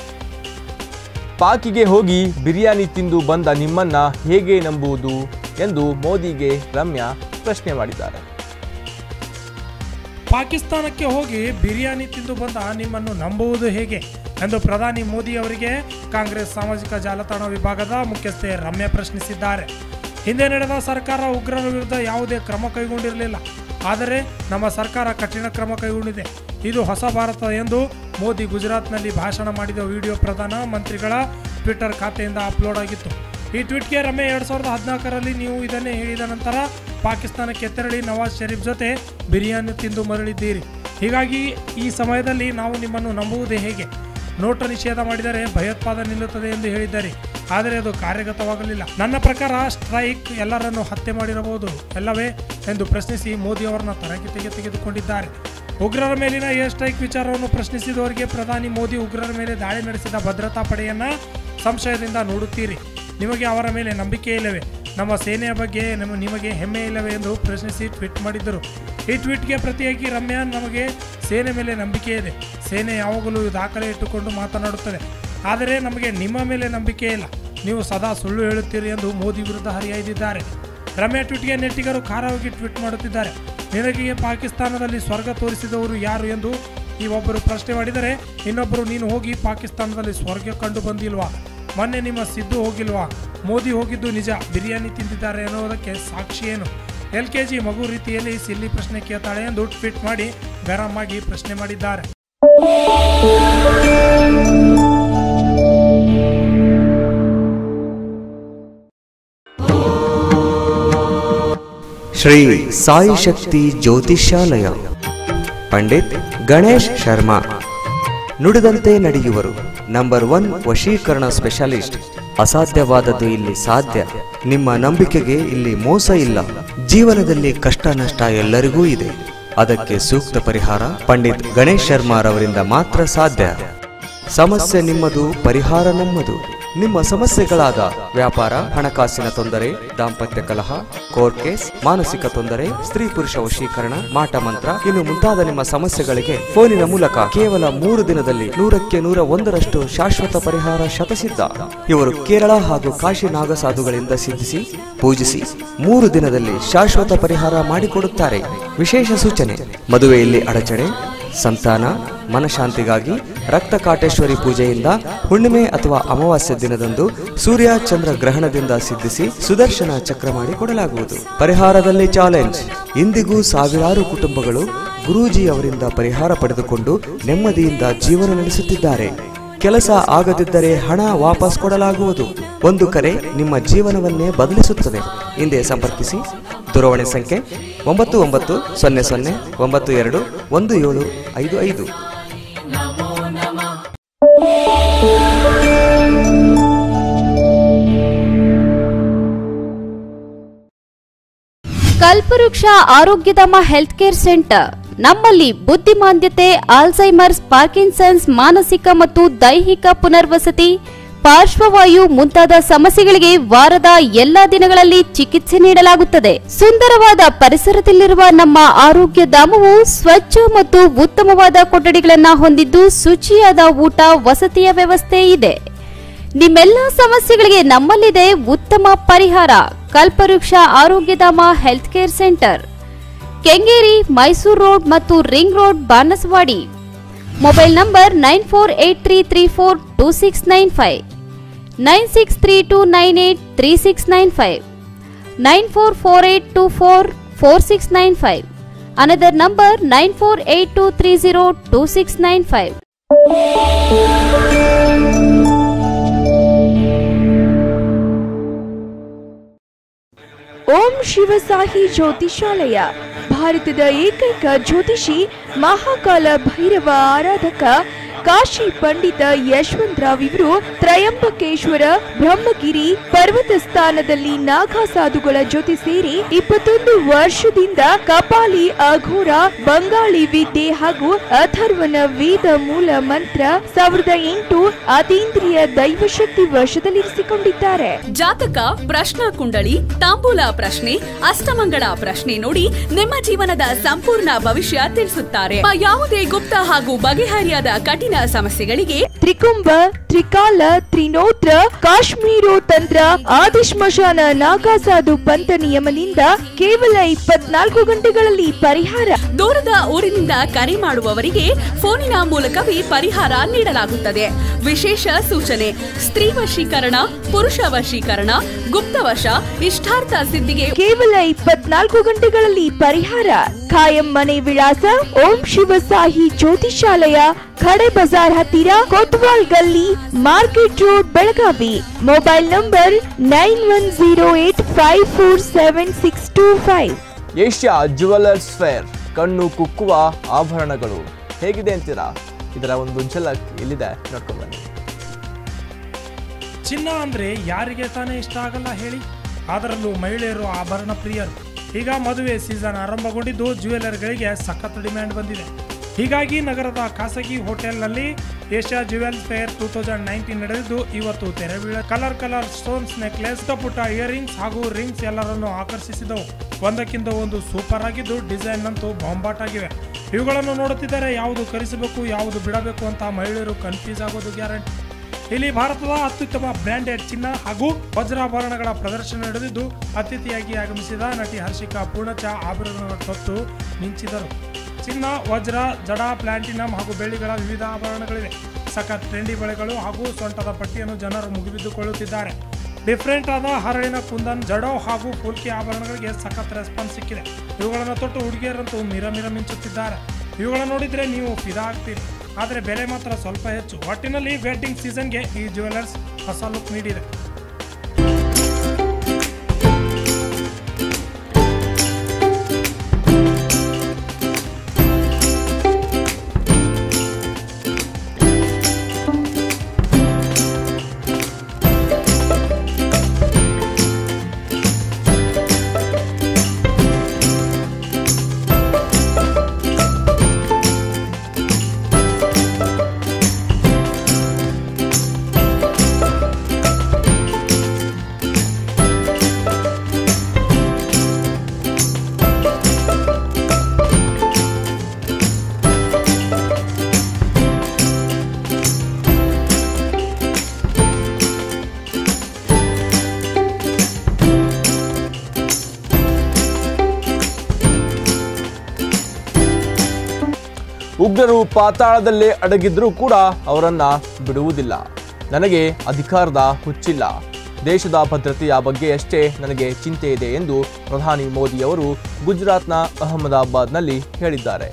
A: ಪಾಕಿಗೆ ಹೋಗಿ ಬಿರಿಯಾನಿ ತಿಂದು ಬಂದ ನಿಮ್ಮನ್ನ ಹೇಗೆ ನಂಬುವುದು ಎಂದು ಮೋದಿಗೆ ರಮ್ಯಾ ಪ್ರಶ್ನೆ ಮಾಡಿದ್ದಾರೆ
B: ಪಾಕಿಸ್ತಾನಕ್ಕೆ ಹೋಗಿ ಬಿರಿಯಾನಿ ತಿಂದು ಬಂದ ನಿಮ್ಮನ್ನು ನಂಬುವುದು ಹೇಗೆ ಎಂದು ಪ್ರಧಾನಿ ಮೋದಿ ಅವರಿಗೆ ಕಾಂಗ್ರೆಸ್ ಸಾಮಾಜಿಕ ಜಾಲತಾಣ ವಿಭಾಗದ ಮುಖ್ಯಸ್ಥೆ ರಮ್ಯಾ ಪ್ರಶ್ನಿಸಿದ್ದಾರೆ ಹಿಂದೆ ನಡೆದ ಸರ್ಕಾರ ಉಗ್ರರ ವಿರುದ್ಧ ಯಾವುದೇ ಕ್ರಮ ಕೈಗೊಂಡಿರಲಿಲ್ಲ ಆದರೆ ನಮ್ಮ ಸರ್ಕಾರ ಕಠಿಣ ಕ್ರಮ ಕೈಗೊಂಡಿದೆ ಇದು ಹೊಸ ಭಾರತ ಎಂದು ಮೋದಿ ಗುಜರಾತ್ನಲ್ಲಿ ಭಾಷಣ ಮಾಡಿದ ವಿಡಿಯೋ ಪ್ರಧಾನ ಮಂತ್ರಿಗಳ ಟ್ವಿಟರ್ ಖಾತೆಯಿಂದ ಅಪ್ಲೋಡ್ ಆಗಿತ್ತು ಈ ಟ್ವೀಟ್ಗೆ ರಮೆ ಎರಡ್ ಸಾವಿರದ ಹದಿನಾಲ್ಕರಲ್ಲಿ ನೀವು ಇದನ್ನೇ ಹೇಳಿದ ನಂತರ ಪಾಕಿಸ್ತಾನಕ್ಕೆ ತೆರಳಿ ನವಾಜ್ ಶರೀಫ್ ಜೊತೆ ಬಿರಿಯಾನಿ ತಿಂದು ಮರಳಿದ್ದೀರಿ ಹೀಗಾಗಿ ಈ ಸಮಯದಲ್ಲಿ ನಾವು ನಿಮ್ಮನ್ನು ನಂಬುವುದೇ ಹೇಗೆ ನೋಟು ನಿಷೇಧ ಮಾಡಿದರೆ ಭಯೋತ್ಪಾದನೆ ನಿಲ್ಲುತ್ತದೆ ಎಂದು ಹೇಳಿದ್ದಾರೆ ಆದರೆ ಅದು ಕಾರ್ಯಗತವಾಗಲಿಲ್ಲ ನನ್ನ ಪ್ರಕಾರ ಸ್ಟ್ರೈಕ್ ಎಲ್ಲರನ್ನು ಹತ್ಯೆ ಮಾಡಿರಬಹುದು ಎಲ್ಲವೇ ಎಂದು ಪ್ರಶ್ನಿಸಿ ಮೋದಿ ಅವರನ್ನ ತರಗತಿಗೆ ತೆಗೆದುಕೊಂಡಿದ್ದಾರೆ ಉಗ್ರರ ಮೇಲಿನ ಏರ್ ಸ್ಟ್ರೈಕ್ ವಿಚಾರವನ್ನು ಪ್ರಶ್ನಿಸಿದವರಿಗೆ ಪ್ರಧಾನಿ ಮೋದಿ ಉಗ್ರರ ಮೇಲೆ ದಾಳಿ ನಡೆಸಿದ ಭದ್ರತಾ ಪಡೆಯನ್ನ ಸಂಶಯದಿಂದ ನೋಡುತ್ತೀರಿ ನಿಮಗೆ ಅವರ ಮೇಲೆ ನಂಬಿಕೆ ಇಲ್ಲವೇ ನಮ್ಮ ಸೇನೆಯ ಬಗ್ಗೆ ನಮ್ಮ ನಿಮಗೆ ಹೆಮ್ಮೆ ಇಲ್ಲವೇ ಎಂದು ಪ್ರಶ್ನಿಸಿ ಟ್ವೀಟ್ ಮಾಡಿದ್ದರು ಈ ಟ್ವೀಟ್ಗೆ ಪ್ರತಿಯಾಗಿ ರಮ್ಯಾ ನಮಗೆ ಸೇನೆ ಮೇಲೆ ನಂಬಿಕೆ ಇದೆ ಸೇನೆ ಯಾವಾಗಲೂ ದಾಖಲೆ ಇಟ್ಟುಕೊಂಡು ಮಾತನಾಡುತ್ತದೆ ಆದರೆ ನಮಗೆ ನಿಮ್ಮ ಮೇಲೆ ನಂಬಿಕೆ ಇಲ್ಲ ನೀವು ಸದಾ ಸುಳ್ಳು ಹೇಳುತ್ತೀರಿ ಎಂದು ಮೋದಿ ವಿರುದ್ಧ ಹರಿಹಾಯ್ದಿದ್ದಾರೆ ರಮ್ಯಾ ಟ್ವೀಟ್ಗೆ ನೆಟ್ಟಿಗರು ಖಾರವಾಗಿ ಟ್ವೀಟ್ ಮಾಡುತ್ತಿದ್ದಾರೆ ನಿನಗೆ ಪಾಕಿಸ್ತಾನದಲ್ಲಿ ಸ್ವರ್ಗ ತೋರಿಸಿದವರು ಯಾರು ಎಂದು ಈ ಒಬ್ಬರು ಪ್ರಶ್ನೆ ಮಾಡಿದರೆ ಇನ್ನೊಬ್ಬರು ನೀನು ಹೋಗಿ ಪಾಕಿಸ್ತಾನದಲ್ಲಿ ಸ್ವರ್ಗ ಕಂಡು ಬಂದಿಲ್ವಾ ಮೊನ್ನೆ ನಿಮ್ಮ ಸಿದ್ದು ಹೋಗಿಲ್ವಾ ಮೋದಿ ಹೋಗಿದ್ದು ನಿಜ ಬಿರಿಯಾನಿ ತಿಂದಿದ್ದಾರೆ ಅನ್ನೋದಕ್ಕೆ ಸಾಕ್ಷಿ ಏನು ಎಲ್ ಕೆ ಜಿ ಮಗು ರೀತಿಯಲ್ಲಿ ಸಿಲ್ಲಿ ಪ್ರಶ್ನೆ ಕೇಳ್ತಾಳೆ ಎಂದು ಟ್ವೀಟ್ ಮಾಡಿ ಗರಂ ಆಗಿ ಪ್ರಶ್ನೆ ಮಾಡಿದ್ದಾರೆ
H: ಶ್ರೀ ಸಾಯಿ ಶಕ್ತಿ ಜ್ಯೋತಿಷ್ಯಾಲಯ ಪಂಡಿತ್ ಗಣೇಶ್ ಶರ್ಮಾ ನುಡಿದಂತೆ ನಡೆಯುವರು ನಂಬರ್ ಒನ್ ವಶೀಕರಣ ಸ್ಪೆಷಲಿಸ್ಟ್ ಅಸಾಧ್ಯವಾದದ್ದು ಇಲ್ಲಿ ಸಾಧ್ಯ ನಿಮ್ಮ ನಂಬಿಕೆಗೆ ಇಲ್ಲಿ ಮೋಸ ಇಲ್ಲ ಜೀವನದಲ್ಲಿ ಕಷ್ಟ ನಷ್ಟ ಎಲ್ಲರಿಗೂ ಇದೆ ಅದಕ್ಕೆ ಸೂಕ್ತ ಪರಿಹಾರ ಪಂಡಿತ್ ಗಣೇಶ್ ಶರ್ಮಾರವರಿಂದ ಮಾತ್ರ ಸಾಧ್ಯ ಸಮಸ್ಯೆ ನಿಮ್ಮದು ಪರಿಹಾರ ನಮ್ಮದು ನಿಮ್ಮ ಸಮಸ್ಯೆಗಳಾದ ವ್ಯಾಪಾರ ಹಣಕಾಸಿನ ತೊಂದರೆ ದಾಂಪತ್ಯ ಕಲಹ ಕೋರ್ಟ್ ಕೇಸ್ ಮಾನಸಿಕ ತೊಂದರೆ ಸ್ತ್ರೀ ಪುರುಷ ವಶೀಕರಣ ಮಾಟ ಮಂತ್ರ ಇನ್ನು ಮುಂತಾದ ನಿಮ್ಮ ಸಮಸ್ಯೆಗಳಿಗೆ ಫೋನಿನ ಮೂಲಕ ಕೇವಲ ಮೂರು ದಿನದಲ್ಲಿ ನೂರಕ್ಕೆ ನೂರ ಒಂದರಷ್ಟು ಶಾಶ್ವತ ಪರಿಹಾರ ಶತಸಿದ್ಧ ಇವರು ಕೇರಳ ಹಾಗೂ ಕಾಶಿ ನಾಗಸಾಧುಗಳಿಂದ ಸಿದ್ಧಿಸಿ ಪೂಜಿಸಿ ಮೂರು ದಿನದಲ್ಲಿ ಶಾಶ್ವತ ಪರಿಹಾರ ಮಾಡಿಕೊಡುತ್ತಾರೆ ವಿಶೇಷ ಸೂಚನೆ ಮದುವೆಯಲ್ಲಿ ಅಡಚಣೆ ಸಂತಾನ ಮನಶಾಂತಿಗಾಗಿ ರಕ್ತ ಕಾಟೇಶ್ವರಿ ಪೂಜೆಯಿಂದ ಹುಣ್ಣಿಮೆ ಅಥವಾ ಅಮಾವಾಸ್ಯ ದಿನದಂದು ಸೂರ್ಯ ಚಂದ್ರ ಗ್ರಹಣದಿಂದ ಸಿದ್ಧಿಸಿ ಸುದರ್ಶನ ಚಕ್ರ ಮಾಡಿ ಕೊಡಲಾಗುವುದು ಪರಿಹಾರದಲ್ಲಿ ಚಾಲೆಂಜ್ ಇಂದಿಗೂ ಸಾವಿರಾರು ಕುಟುಂಬಗಳು ಗುರೂಜಿ ಅವರಿಂದ ಪರಿಹಾರ ಪಡೆದುಕೊಂಡು ನೆಮ್ಮದಿಯಿಂದ ಜೀವನ ನಡೆಸುತ್ತಿದ್ದಾರೆ ಕೆಲಸ ಆಗದಿದ್ದರೆ ಹಣ ವಾಪಸ್ ಕೊಡಲಾಗುವುದು ಒಂದು ಕರೆ ನಿಮ್ಮ ಜೀವನವನ್ನೇ ಬದಲಿಸುತ್ತದೆ ಹಿಂದೆ ಸಂಪರ್ಕಿಸಿ ದೂರವಾಣಿ ಸಂಖ್ಯೆ ಒಂಬತ್ತು ಒಂಬತ್ತು ಸೊನ್ನೆ ಸೊನ್ನೆ ಒಂಬತ್ತು ಎರಡು ಒಂದು ಏಳು ಐದು ಐದು
I: ಕಲ್ಪವೃಕ್ಷ ಆರೋಗ್ಯಧಾಮ ಹೆಲ್ತ್ ಕೇರ್ ಸೆಂಟರ್ ನಮ್ಮಲ್ಲಿ ಬುದ್ಧಿಮಾಂದ್ಯತೆ ಆಲ್ಝೈಮರ್ಸ್ ಪಾರ್ಕಿನ್ಸನ್ಸ್ ಮಾನಸಿಕ ಮತ್ತು ದೈಹಿಕ ಪುನರ್ವಸತಿ ಪಾರ್ಶ್ವವಾಯು ಮುಂತಾದ ಸಮಸ್ಯೆಗಳಿಗೆ ವಾರದ ಎಲ್ಲಾ ದಿನಗಳಲ್ಲಿ ಚಿಕಿತ್ಸೆ ನೀಡಲಾಗುತ್ತದೆ ಸುಂದರವಾದ ಪರಿಸರದಲ್ಲಿರುವ ನಮ್ಮ ಆರೋಗ್ಯ ಧಾಮವು ಸ್ವಚ್ಛ ಮತ್ತು ಉತ್ತಮವಾದ ಕೊಠಡಿಗಳನ್ನು ಹೊಂದಿದ್ದು ಶುಚಿಯಾದ ಊಟ ವಸತಿಯ ವ್ಯವಸ್ಥೆ ಇದೆ ನಿಮ್ಮೆಲ್ಲ ಸಮಸ್ಯೆಗಳಿಗೆ ನಮ್ಮಲ್ಲಿದೆ ಉತ್ತಮ ಪರಿಹಾರ Kalpavriksha Arogyadhama health care centre Kengeri Mysuru road ಮತ್ತು ring road Banaswadi mobile number nine four eight three three four two six nine five nine six three two nine eight three six nine five nine four four eight two four four six nine five another number nine four eight two three zero two six nine five
J: Om Shivasahi Jyotishalaya ಭಾರತದ ಏಕೈಕ ಜ್ಯೋತಿಷಿ ಮಹಾಕಾಲ ಭೈರವ ಆರಾಧಕ ಕಾಶಿ ಪಂಡಿತ ಯಶವಂತರಾವ್ ಇವರು ತ್ರಯಂಬಕೇಶ್ವರ ಬ್ರಹ್ಮಗಿರಿ ಪರ್ವತ ಸ್ಥಾನದಲ್ಲಿ ನಾಗಾ ಸಾಧುಗಳ ಜೊತೆ ಸೇರಿ ಇಪ್ಪತ್ತೊಂದು ವರ್ಷದಿಂದ ಕಪಾಲಿ ಅಘೋರ ಬಂಗಾಳಿ ವಿದ್ಯೆ ಹಾಗೂ ಅಥರ್ವನ ವೇದ ಮೂಲ ಮಂತ್ರ ಸಾವಿರದ ಎಂಟು ಅತೀಂದ್ರಿಯ ದೈವಶಕ್ತಿ ವಶದಲ್ಲಿರಿಸಿಕೊಂಡಿದ್ದಾರೆ
K: ಜಾತಕ ಪ್ರಶ್ನಾ ಕುಂಡಳಿ ತಾಂಬೂಲ ಪ್ರಶ್ನೆ ಅಷ್ಟಮಂಗಳ ಪ್ರಶ್ನೆ ನೋಡಿ ನಿಮ್ಮ ಜೀವನದ ಸಂಪೂರ್ಣ ಭವಿಷ್ಯ ತಿಳಿಸುತ್ತಾರೆ ಆ ಯಾವುದೇ ಗುಪ್ತ ಹಾಗೂ ಬಗೆಹರಿಯಾದ ಕಠಿಣ ಕಣ್ಣಿನ ಸಮಸ್ಯೆಗಳಿಗೆ
J: ತ್ರಿಕುಂಭ ತ್ರಿಕಾಲ ತ್ರಿನೋತ್ರ ಕಾಶ್ಮೀರೋ ತಂತ್ರ ಆದಿಶ್ಮಶಾನ ನಾಗಾಸಾಧು ಪಂಥ ನಿಯಮದಿಂದ ಕೇವಲ ಇಪ್ಪತ್ನಾಲ್ಕು ಗಂಟೆಗಳಲ್ಲಿ ಪರಿಹಾರ
K: ದೂರದ ಊರಿನಿಂದ ಕರೆ ಮಾಡುವವರಿಗೆ ಫೋನಿನ ಮೂಲಕವೇ ಪರಿಹಾರ ನೀಡಲಾಗುತ್ತದೆ ವಿಶೇಷ ಸೂಚನೆ ಸ್ತ್ರೀ ವಶೀಕರಣ ಪುರುಷ ವಶೀಕರಣ ಗುಪ್ತವಶ ಇಷ್ಟಾರ್ಥ ಸಿದ್ಧಿಗೆ
J: ಕೇವಲ ಇಪ್ಪತ್ನಾಲ್ಕು ಗಂಟೆಗಳಲ್ಲಿ ಪರಿಹಾರ ಖಾಯಂ ಮನೆ ವಿಳಾಸ ಓಂ ಶಿವಸಾಹಿ ಜ್ಯೋತಿಷಾಲಯ ಖಡೆ ಬಜಾರ್ ಹತ್ತಿರ Kotwal Galli market road Belagavi mobile number nine one zero eight five four seven six two five
A: Asia jewellers fair ಕಣ್ಣು ಕುಕ್ಕುವ ಆಭರಣಗಳು ಹೇಗಿದೆ ಅಂತೀರಾ ಇದರ ಒಂದು ಝಲಕ್ ಇಲ್ಲಿದೆ ನೋಡ್ಕೊಂಡ್ ಬನ್ನಿ
B: ಚಿನ್ನ ಅಂದ್ರೆ ಯಾರಿಗೆ ತಾನೇ ಇಷ್ಟ ಆಗಲ್ಲ ಹೇಳಿ ಅದರಲ್ಲೂ ಮಹಿಳೆಯರು ಆಭರಣ ಪ್ರಿಯರು ಈಗ ಮದುವೆ ಸೀಸನ್ ಆರಂಭಗೊಂಡಿದ್ದು ಜ್ಯುವೆಲರ್ಗಳಿಗೆ ಸಖತ್ ಡಿಮ್ಯಾಂಡ್ ಬಂದಿದೆ ಹೀಗಾಗಿ ನಗರದ ಖಾಸಗಿ ಹೋಟೆಲ್ನಲ್ಲಿ Asia jewels fair two thousand nineteen ನಡೆದಿದ್ದು ಇವತ್ತು ತೆರೆ ಬೀಳ ಕಲರ್ ಕಲರ್ ಸ್ಟೋನ್ಸ್ ನೆಕ್ಲೆಸ್ ಪುಟ್ಟ ಇಯರಿಂಗ್ಸ್ ಹಾಗೂ ರಿಂಗ್ಸ್ ಎಲ್ಲರನ್ನು ಆಕರ್ಷಿಸಿದವು ಒಂದಕ್ಕಿಂತ ಒಂದು ಸೂಪರ್ ಆಗಿದ್ದು ಡಿಸೈನ್ ಅಂತೂ ಬಾಂಬಾಟ್ ಆಗಿವೆ ಇವುಗಳನ್ನು ನೋಡುತ್ತಿದ್ದರೆ ಯಾವುದು ಕರೆಸಬೇಕು ಯಾವುದು ಬಿಡಬೇಕು ಅಂತ ಮಹಿಳೆಯರು ಕನ್ಫ್ಯೂಸ್ ಆಗೋದು ಗ್ಯಾರಂಟಿ ಇಲ್ಲಿ ಭಾರತದ ಅತ್ಯುತ್ತಮ ಬ್ರ್ಯಾಂಡೆಡ್ ಚಿನ್ನ ಹಾಗೂ ವಜ್ರಾಭರಣಗಳ ಪ್ರದರ್ಶನ ನಡೆದಿದ್ದು ಅತಿಥಿಯಾಗಿ ಆಗಮಿಸಿದ ನಟಿ ಹರ್ಷಿಕಾ ಪೂರ್ಣಚ ಆಭರಣಗಳ ತೊಟ್ಟು ಮಿಂಚಿದರು ಚಿನ್ನ ವಜ್ರ ಜಡ ಪ್ಲಾಟಿನಂ ಹಾಗೂ ಬೆಳ್ಳಿಗಳ ವಿವಿಧ ಆಭರಣಗಳಿವೆ ಸಖತ್ ಟ್ರೆಂಡಿ ಬಳೆಗಳು ಹಾಗೂ ಸೊಂಟದ ಪಟ್ಟಿಯನ್ನು ಜನರು ಮುಗಿಬಿದ್ದುಕೊಳ್ಳುತ್ತಿದ್ದಾರೆ ಡಿಫ್ರೆಂಟ್ ಆದ ಹರಳಿನ ಕುಂದನ್ ಜಡೋ ಹಾಗೂ ಫುಲ್ಕಿ ಆಭರಣಗಳಿಗೆ ಸಖತ್ ರೆಸ್ಪಾನ್ಸ್ ಸಿಕ್ಕಿದೆ ಇವುಗಳನ್ನು ತೊಟ್ಟು ಹುಡುಗಿಯರಂತೂ ಮಿರ ಮಿರ ಮಿಂಚುತ್ತಿದ್ದಾರೆ ಇವುಗಳನ್ನು ನೋಡಿದ್ರೆ ನೀವು ಫಿದಾ ಆಗ್ತೀರಿ ಆದರೆ ಬೆಲೆ ಮಾತ್ರ ಸ್ವಲ್ಪ ಹೆಚ್ಚು ಒಟ್ಟಿನಲ್ಲಿ ವೆಡ್ಡಿಂಗ್ ಸೀಸನ್ಗೆ ಈ ಜ್ಯುವೆಲರ್ಸ್ ಹೊಸ ಲುಕ್ ನೀಡಿದೆ
A: ಉಗ್ರರು ಪಾತಾಳದಲ್ಲೇ ಅಡಗಿದ್ರೂ ಕೂಡ ಅವರನ್ನ ಬಿಡುವುದಿಲ್ಲ ನನಗೆ ಅಧಿಕಾರದ ಹುಚ್ಚಿಲ್ಲ ದೇಶದ ಭದ್ರತೆಯ ಬಗ್ಗೆ ಅಷ್ಟೇ ನನಗೆ ಚಿಂತೆ ಇದೆ ಎಂದು ಪ್ರಧಾನಿ ಮೋದಿ ಅವರು ಗುಜರಾತ್ನ ಅಹಮದಾಬಾದ್ನಲ್ಲಿ ಹೇಳಿದ್ದಾರೆ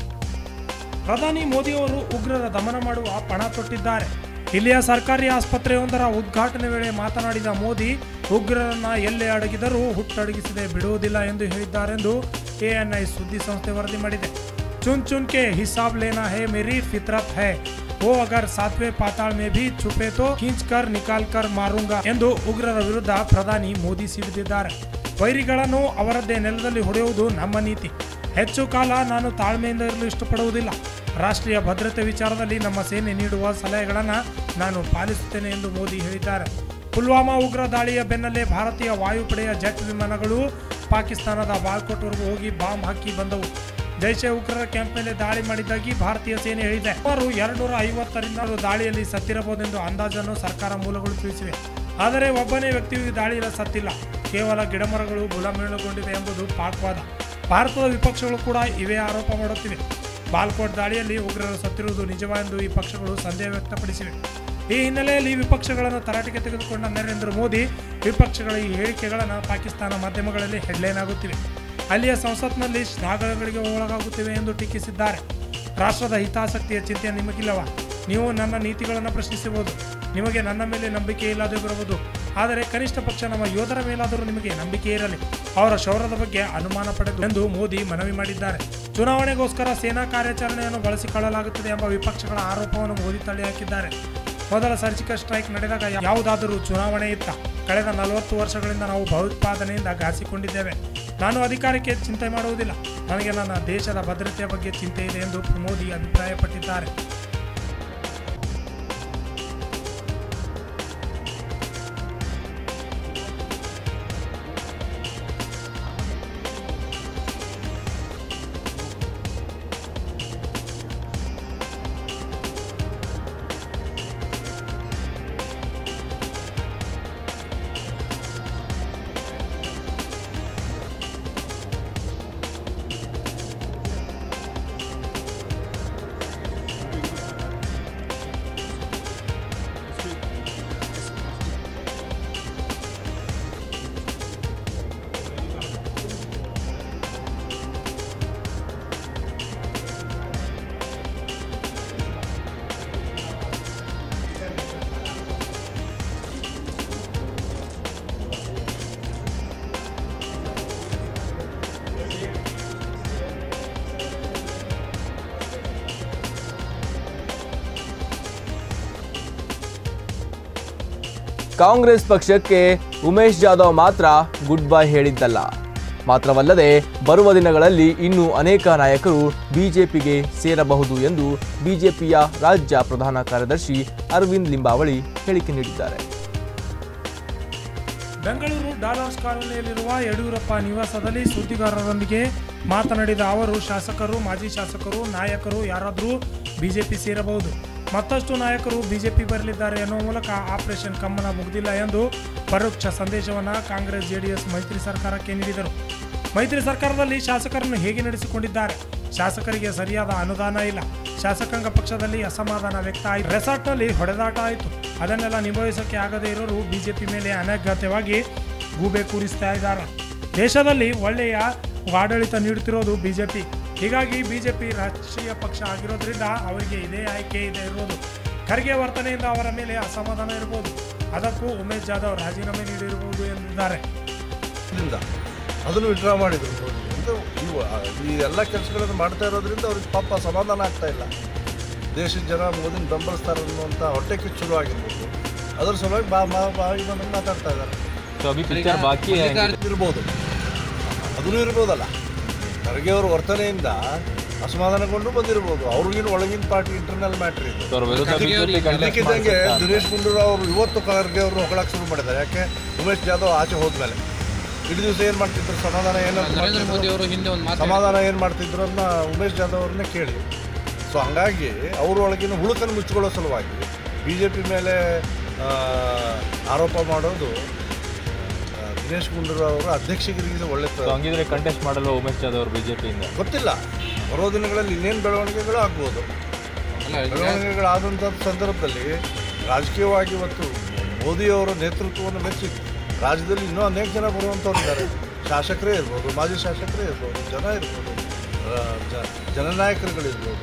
B: ಪ್ರಧಾನಿ ಮೋದಿಯವರು ಉಗ್ರರ ದಮನ ಮಾಡುವ ಪಣ ತೊಟ್ಟಿದ್ದಾರೆ ಇಲ್ಲಿಯ ಸರ್ಕಾರಿ ಆಸ್ಪತ್ರೆಯೊಂದರ ಉದ್ಘಾಟನೆ ವೇಳೆ ಮಾತನಾಡಿದ ಮೋದಿ ಉಗ್ರರನ್ನ ಎಲ್ಲೇ ಅಡಗಿದರೂ ಹುಟ್ಟಡಗಿಸದೆ ಬಿಡುವುದಿಲ್ಲ ಎಂದು ಹೇಳಿದ್ದಾರೆಂದು ಎಎನ್ಐ ಸುದ್ದಿ ಸಂಸ್ಥೆ ವರದಿ ಮಾಡಿದೆ ಚುನ್ ಚುನ್ ಕೆ ಹಿಸಾಬ್ ಲೇನಾ ಹೇ ಮೇರಿ ಫಿತ್ರತ್ ಹೈ ಓ ಅಗರ್ ಸಾತ್ವೆ ಪಾತಾಳ್ ಮೇ ಭಿ ಛುಪೆ ತೋ ಖೀಂಚ್ ಕರ್ ನಿಕಾಲ್ ಕರ್ ಮಾರುಂಗ ಎಂದು ಉಗ್ರರ ವಿರುದ್ಧ ಪ್ರಧಾನಿ ಮೋದಿ ಸಿಡಿದಿದ್ದಾರೆ ವೈರಿಗಳನ್ನು ಅವರದ್ದೇ ನೆಲದಲ್ಲಿ ಹೊಡೆಯುವುದು ನಮ್ಮ ನೀತಿ ಹೆಚ್ಚು ಕಾಲ ನಾನು ತಾಳ್ಮೆಯಿಂದ ಇರಲು ಇಷ್ಟಪಡುವುದಿಲ್ಲ ರಾಷ್ಟ್ರೀಯ ಭದ್ರತೆ ವಿಚಾರದಲ್ಲಿ ನಮ್ಮ ಸೇನೆ ನೀಡುವ ಸಲಹೆಗಳನ್ನು ನಾನು ಪಾಲಿಸುತ್ತೇನೆ ಎಂದು ಮೋದಿ ಹೇಳಿದ್ದಾರೆ ಪುಲ್ವಾಮಾ ಉಗ್ರ ದಾಳಿಯ ಬೆನ್ನಲ್ಲೇ ಭಾರತೀಯ ವಾಯುಪಡೆಯ ಜೆಟ್ ವಿಮಾನಗಳು ಪಾಕಿಸ್ತಾನದ ಬಾಲ್ಕೋಟ್ವರೆಗೂ ಹೋಗಿ ಬಾಂಬ್ ಹಾಕಿ ಬಂದವು ಜೈಷೆ ಉಗ್ರರ ಕ್ಯಾಂಪ್ ಮೇಲೆ ದಾಳಿ ಮಾಡಿದ್ದಾಗಿ ಭಾರತೀಯ ಸೇನೆ ಹೇಳಿದೆ ಸುಮಾರು ಎರಡ್ನೂರ ಐವತ್ತರಿಂದ ಅವರು ದಾಳಿಯಲ್ಲಿ ಸತ್ತಿರಬಹುದೆಂದು ಅಂದಾಜನ್ನು ಸರ್ಕಾರ ಮೂಲಗಳು ತಿಳಿಸಿವೆ ಆದರೆ ಒಬ್ಬನೇ ವ್ಯಕ್ತಿಯು ಈ ದಾಳಿಯಲ್ಲಿ ಸತ್ತಿಲ್ಲ ಕೇವಲ ಗಿಡಮರಗಳು ಗುಲಾಮಗೊಳಿವೆ ಎಂಬುದು ಪಾಕ್ವಾದ ಭಾರತದ ವಿಪಕ್ಷಗಳು ಕೂಡ ಇವೇ ಆರೋಪ ಮಾಡುತ್ತಿವೆ ಬಾಲ್ಕೋಟ್ ದಾಳಿಯಲ್ಲಿ ಉಗ್ರರು ಸತ್ತಿರುವುದು ನಿಜವೆಂದು ಈ ಪಕ್ಷಗಳು ಸಂದೇಹ ವ್ಯಕ್ತಪಡಿಸಿವೆ ಈ ಹಿನ್ನೆಲೆಯಲ್ಲಿ ವಿಪಕ್ಷಗಳನ್ನು ತರಾಟೆಗೆ ತೆಗೆದುಕೊಂಡ ನರೇಂದ್ರ ಮೋದಿ ವಿಪಕ್ಷಗಳ ಈ ಹೇಳಿಕೆಗಳನ್ನು ಪಾಕಿಸ್ತಾನ ಮಾಧ್ಯಮಗಳಲ್ಲಿ ಹೆಡ್ಲೈನ್ ಆಗುತ್ತಿವೆ ಅಲ್ಲಿಯ ಸಂಸತ್ನಲ್ಲಿ ಶ್ಲಾಘನೆಗಳಿಗೆ ಒಳಗಾಗುತ್ತಿವೆ ಎಂದು ಟೀಕಿಸಿದ್ದಾರೆ ರಾಷ್ಟ್ರದ ಹಿತಾಸಕ್ತಿಯ ಚಿಂತೆ ನಿಮಗಿಲ್ಲವಾ ನೀವು ನನ್ನ ನೀತಿಗಳನ್ನು ಪ್ರಶ್ನಿಸಬಹುದು ನಿಮಗೆ ನನ್ನ ಮೇಲೆ ನಂಬಿಕೆ ಇಲ್ಲದಿರಬಹುದು ಆದರೆ ಕನಿಷ್ಠ ಪಕ್ಷ ನಮ್ಮ ಯೋಧರ ಮೇಲಾದರೂ ನಿಮಗೆ ನಂಬಿಕೆ ಇರಲಿ ಅವರ ಶೌರ್ಯದ ಬಗ್ಗೆ ಅನುಮಾನ ಪಡೆದು ಎಂದು ಮೋದಿ ಮನವಿ ಮಾಡಿದ್ದಾರೆ ಚುನಾವಣೆಗೋಸ್ಕರ ಸೇನಾ ಕಾರ್ಯಾಚರಣೆಯನ್ನು ಬಳಸಿಕೊಳ್ಳಲಾಗುತ್ತದೆ ಎಂಬ ವಿಪಕ್ಷಗಳ ಆರೋಪವನ್ನು ಮೋದಿ ತಳ್ಳಿ ಹಾಕಿದ್ದಾರೆ ಮೊದಲ ಸರ್ಜಿಕಲ್ ಸ್ಟ್ರೈಕ್ ನಡೆದಾಗ ಯಾವುದಾದರೂ ಚುನಾವಣೆ ಇತ್ತ ಕಳೆದ ನಲವತ್ತು ವರ್ಷಗಳಿಂದ ನಾವು ಭಯೋತ್ಪಾದನೆಯಿಂದ ಘಾಸಿಕೊಂಡಿದ್ದೇವೆ ನಾನು ಅಧಿಕಾರಕ್ಕೆ ಚಿಂತೆ ಮಾಡುವುದಿಲ್ಲ ನನಗೆ ನನ್ನ ದೇಶದ ಭದ್ರತೆಯ ಬಗ್ಗೆ ಚಿಂತೆ ಇದೆ ಎಂದು ಮೋದಿ ಅಭಿಪ್ರಾಯಪಟ್ಟಿದ್ದಾರೆ
A: ಕಾಂಗ್ರೆಸ್ ಪಕ್ಷಕ್ಕೆ ಉಮೇಶ್ ಜಾಧವ್ ಮಾತ್ರ ಗುಡ್ ಬೈ ಹೇಳಿದ್ದಲ್ಲ ಮಾತ್ರವಲ್ಲದೆ ಬರುವ ದಿನಗಳಲ್ಲಿ ಇನ್ನೂ ಅನೇಕ ನಾಯಕರು ಬಿಜೆಪಿಗೆ ಸೇರಬಹುದು ಎಂದು ಬಿಜೆಪಿಯ ರಾಜ್ಯ ಪ್ರಧಾನ ಕಾರ್ಯದರ್ಶಿ ಅರವಿಂದ್ ಲಿಂಬಾವಳಿ ಹೇಳಿಕೆ ನೀಡಿದ್ದಾರೆ
B: ಬೆಂಗಳೂರು ಡಾಲರ್ಸ್ ಕಾಲೋನಿಯಲ್ಲಿರುವ ಯಡಿಯೂರಪ್ಪ ನಿವಾಸದಲ್ಲಿ ಸುದ್ದಿಗಾರರೊಂದಿಗೆ ಮಾತನಾಡಿದ ಅವರು ಶಾಸಕರು ಮಾಜಿ ಶಾಸಕರು ನಾಯಕರು ಯಾರಾದರೂ ಬಿಜೆಪಿ ಸೇರಬಹುದು ಮತ್ತಷ್ಟು ನಾಯಕರು ಬಿಜೆಪಿ ಬರಲಿದ್ದಾರೆ ಎನ್ನುವ ಮೂಲಕ ಆಪರೇಷನ್ ಕಮ್ಮನ ಮುಗಿದಿಲ್ಲ ಎಂದು ಪರೋಕ್ಷ ಸಂದೇಶವನ್ನು ಕಾಂಗ್ರೆಸ್ ಜೆಡಿಎಸ್ ಮೈತ್ರಿ ಸರ್ಕಾರಕ್ಕೆ ನೀಡಿದರು ಮೈತ್ರಿ ಸರ್ಕಾರದಲ್ಲಿ ಶಾಸಕರನ್ನು ಹೇಗೆ ನಡೆಸಿಕೊಂಡಿದ್ದಾರೆ ಶಾಸಕರಿಗೆ ಸರಿಯಾದ ಅನುದಾನ ಇಲ್ಲ ಶಾಸಕಾಂಗ ಪಕ್ಷದಲ್ಲಿ ಅಸಮಾಧಾನ ವ್ಯಕ್ತ ಆಯಿತು ರೆಸಾರ್ಟ್ನಲ್ಲಿ ಹೊಡೆದಾಟ ಆಯಿತು ಅದನ್ನೆಲ್ಲ ನಿಭಾಯಿಸಕ್ಕೆ ಆಗದೇ ಇರೋರು ಬಿಜೆಪಿ ಮೇಲೆ ಅನಗತ್ಯವಾಗಿ ಗೂಬೆ ಕೂರಿಸ್ತಾ ಇದ್ದಾರೆ ದೇಶದಲ್ಲಿ ಒಳ್ಳೆಯ ಆಡಳಿತ ನೀಡುತ್ತಿರೋದು ಬಿಜೆಪಿ ಹೀಗಾಗಿ ಬಿಜೆಪಿ ರಾಷ್ಟ್ರೀಯ ಪಕ್ಷ ಆಗಿರೋದ್ರಿಂದ ಅವರಿಗೆ ಇದೇ ಆಯ್ಕೆ ಇದೆ ಇರೋದು ಖರ್ಗೆ ವರ್ತನೆಯಿಂದ ಅವರ ಮೇಲೆ ಅಸಮಾಧಾನ ಇರಬಹುದು ಅದಕ್ಕೂ ಉಮೇಶ್ ಜಾಧವ್ ರಾಜೀನಾಮೆ ನೀಡಿರಬಹುದು ಎಂದಿದ್ದಾರೆ
L: ಇದರಿಂದ ಅದನ್ನು ವಿಡ್ರಾ ಮಾಡಿದ್ರು ಮೋದಿ ಇದು ಇವು ಈ ಎಲ್ಲ ಕೆಲಸಗಳನ್ನು ಮಾಡ್ತಾ ಇರೋದ್ರಿಂದ ಅವ್ರಿಗೆ ಪಾಪ ಸಮಾಧಾನ ಆಗ್ತಾ ಇಲ್ಲ ದೇಶದ ಜನ ಮೋದಿನ ಬೆಂಬಲಿಸ್ತಾರೆ ಅನ್ನುವಂಥ ಹೊಟ್ಟೆ ಕಿಚ್ಚು ಶುರು ಆಗಿರ್ಬೋದು ಅದ್ರ ಸಲುವಾಗಿ ಬಾ ಮಾ ಬಾ ಇದನ್ನು ಮಾತಾಡ್ತಾ ಇದ್ದಾರೆ ಇರ್ಬೋದು ಅದನ್ನು ಇರ್ಬೋದಲ್ಲ ಖರ್ಗೆ ಅವ್ರ ವರ್ತನೆಯಿಂದ ಅಸಮಾಧಾನಗೊಂಡು ಬಂದಿರ್ಬೋದು ಅವ್ರಿಗಿನ ಒಳಗಿನ ಪಾರ್ಟಿ ಇಂಟರ್ನಲ್ ಮ್ಯಾಟ್ರ್ ಇದು ಇದಕ್ಕಿದ್ದಂಗೆ ದಿನೇಶ್ ಗುಂಡೂರಾವ್ ಅವರು ಇವತ್ತು ಖರ್ಗೆ ಅವರು ಹೊಗಳಕ್ಕೆ ಶುರು ಮಾಡಿದ್ದಾರೆ ಯಾಕೆ ಉಮೇಶ್ ಜಾಧವ್ ಆಚೆ ಹೋದ್ಮೇಲೆ ಇಡೀ ದಿವಸ ಏನು ಮಾಡ್ತಿದ್ರು ಸಮಾಧಾನ ಏನಂತ
G: ನರೇಂದ್ರ ಮೋದಿ ಅವರು ಹಿಂದೆ ಒಂದು ಮಾತು
L: ಸಮಾಧಾನ ಏನು ಮಾಡ್ತಿದ್ರು ಅದನ್ನ ಉಮೇಶ್ ಜಾಧವ್ ಅವ್ರನ್ನೇ ಕೇಳಿ ಸೊ ಹಂಗಾಗಿ ಅವ್ರ ಒಳಗಿನ ಹುಳುಕನ್ನು ಮುಚ್ಕೊಳ್ಳೋ ಸಲುವಾಗಿ ಬಿ ಜೆ ಪಿ ಮೇಲೆ ಆ, ಆರೋಪ ಮಾಡೋದು ಆ, ದಿನೇಶ್ ಗುಂಡೂರಾವ್ ಅವರು ಅಧ್ಯಕ್ಷಗಿರಿಗೆ ಒಳ್ಳೆ ತ-
A: ಹಂಗಿದ್ರೆ ಕಂಟೆಸ್ಟ್ ಮಾಡಲು ಉಮೇಶ್ ಜಾಧವ್ ಅವರು ಬಿಜೆಪಿಯಿಂದ
L: ಗೊತ್ತಿಲ್ಲ ಬರೋ ದಿನಗಳಲ್ಲಿ ಇನ್ನೇನು ಬೆಳವಣಿಗೆಗಳು ಆಗ್ಬೋದು
G: ಅಲ್ಲ ಈಗ
L: ಬೆಳವಣಿಗೆಗಳಾದಂಥ ಸಂದರ್ಭದಲ್ಲಿ ರಾಜಕೀಯವಾಗಿ ಇವತ್ತು ಮೋದಿಯವರ ನೇತೃತ್ವವನ್ನು ಮೆಚ್ಚಿ ರಾಜ್ಯದಲ್ಲಿ ಇನ್ನೂ ಅನೇಕ ಜನ ಬರುವಂಥವ್ರು ಇದ್ದಾರೆ ಶಾಸಕರೇ ಇರ್ಬೋದು ಮಾಜಿ ಶಾಸಕರೇ ಇರ್ಬೋದು ಜನ ಇರ್ಬೋದು ಆ, ಜ- ಜನನಾಯಕರುಗಳಿರ್ಬೋದು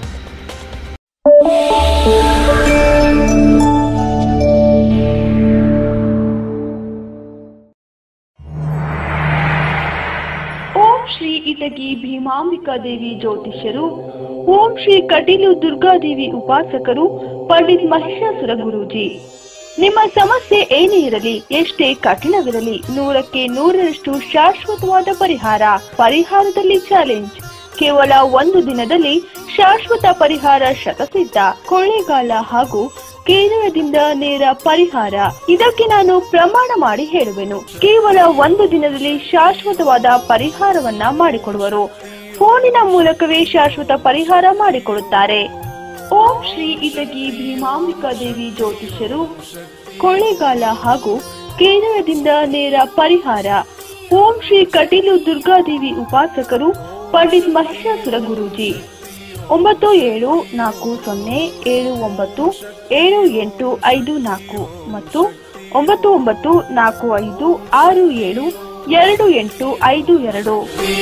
J: ಓಂ ಶ್ರೀ ಇಟಗಿ ಭೀಮಾಂಬಿಕಾ ದೇವಿ ಜ್ಯೋತಿಷ್ಯರು ಓಂ ಶ್ರೀ ಕಟೀಲು ದುರ್ಗಾದೇವಿ ಉಪಾಸಕರು ಪಂಡಿತ್ ಮಹಿಷಾಸುರ ಗುರೂಜಿ ನಿಮ್ಮ ಸಮಸ್ಯೆ ಏನೇ ಇರಲಿ ಎಷ್ಟೇ ಕಠಿಣವಿರಲಿ ನೂರಕ್ಕೆ ನೂರರಷ್ಟು ಶಾಶ್ವತವಾದ ಪರಿಹಾರ ಪರಿಹಾರದಲ್ಲಿ ಚಾಲೆಂಜ್ ಕೇವಲ ಒಂದು ದಿನದಲ್ಲಿ ಶಾಶ್ವತ ಪರಿಹಾರ ಶತಸಿದ್ಧ ಕೊಳ್ಳೇಗಾಲ ಹಾಗೂ ಕೇರಳದಿಂದ ನೇರ ಪರಿಹಾರ ಇದಕ್ಕೆ ನಾನು ಪ್ರಮಾಣ ಮಾಡಿ ಹೇಳುವೆನು ಕೇವಲ ಒಂದು ದಿನದಲ್ಲಿ ಶಾಶ್ವತವಾದ ಪರಿಹಾರವನ್ನ ಮಾಡಿಕೊಡುವರು ಫೋನಿನ ಮೂಲಕವೇ ಶಾಶ್ವತ ಪರಿಹಾರ ಮಾಡಿಕೊಡುತ್ತಾರೆ ಓಂ ಶ್ರೀ ಇಟಗಿ ಭೀಮಾಂಬಿಕಾ ದೇವಿ ಜ್ಯೋತಿಷ್ಯರು ಕೊಳ್ಳೇಗಾಲ ಹಾಗೂ ಕೇರಳದಿಂದ ನೇರ ಪರಿಹಾರ ಓಂ ಶ್ರೀ ಕಟೀಲು ದುರ್ಗಾದೇವಿ ಉಪಾಸಕರು ಪಂಡಿತ್ ಮಹಿಷಾಸುರ ಗುರೂಜಿ ಒಂಬತ್ತು ಏಳು ನಾಲ್ಕು ಸೊನ್ನೆ ಏಳು ಒಂಬತ್ತು ಏಳು ಎಂಟು ಐದು ನಾಲ್ಕು ಮತ್ತು ಒಂಬತ್ತು ಒಂಬತ್ತು ನಾಲ್ಕು ಐದು ಆರು ಏಳು ಎರಡು ಎಂಟು ಐದು ಎರಡು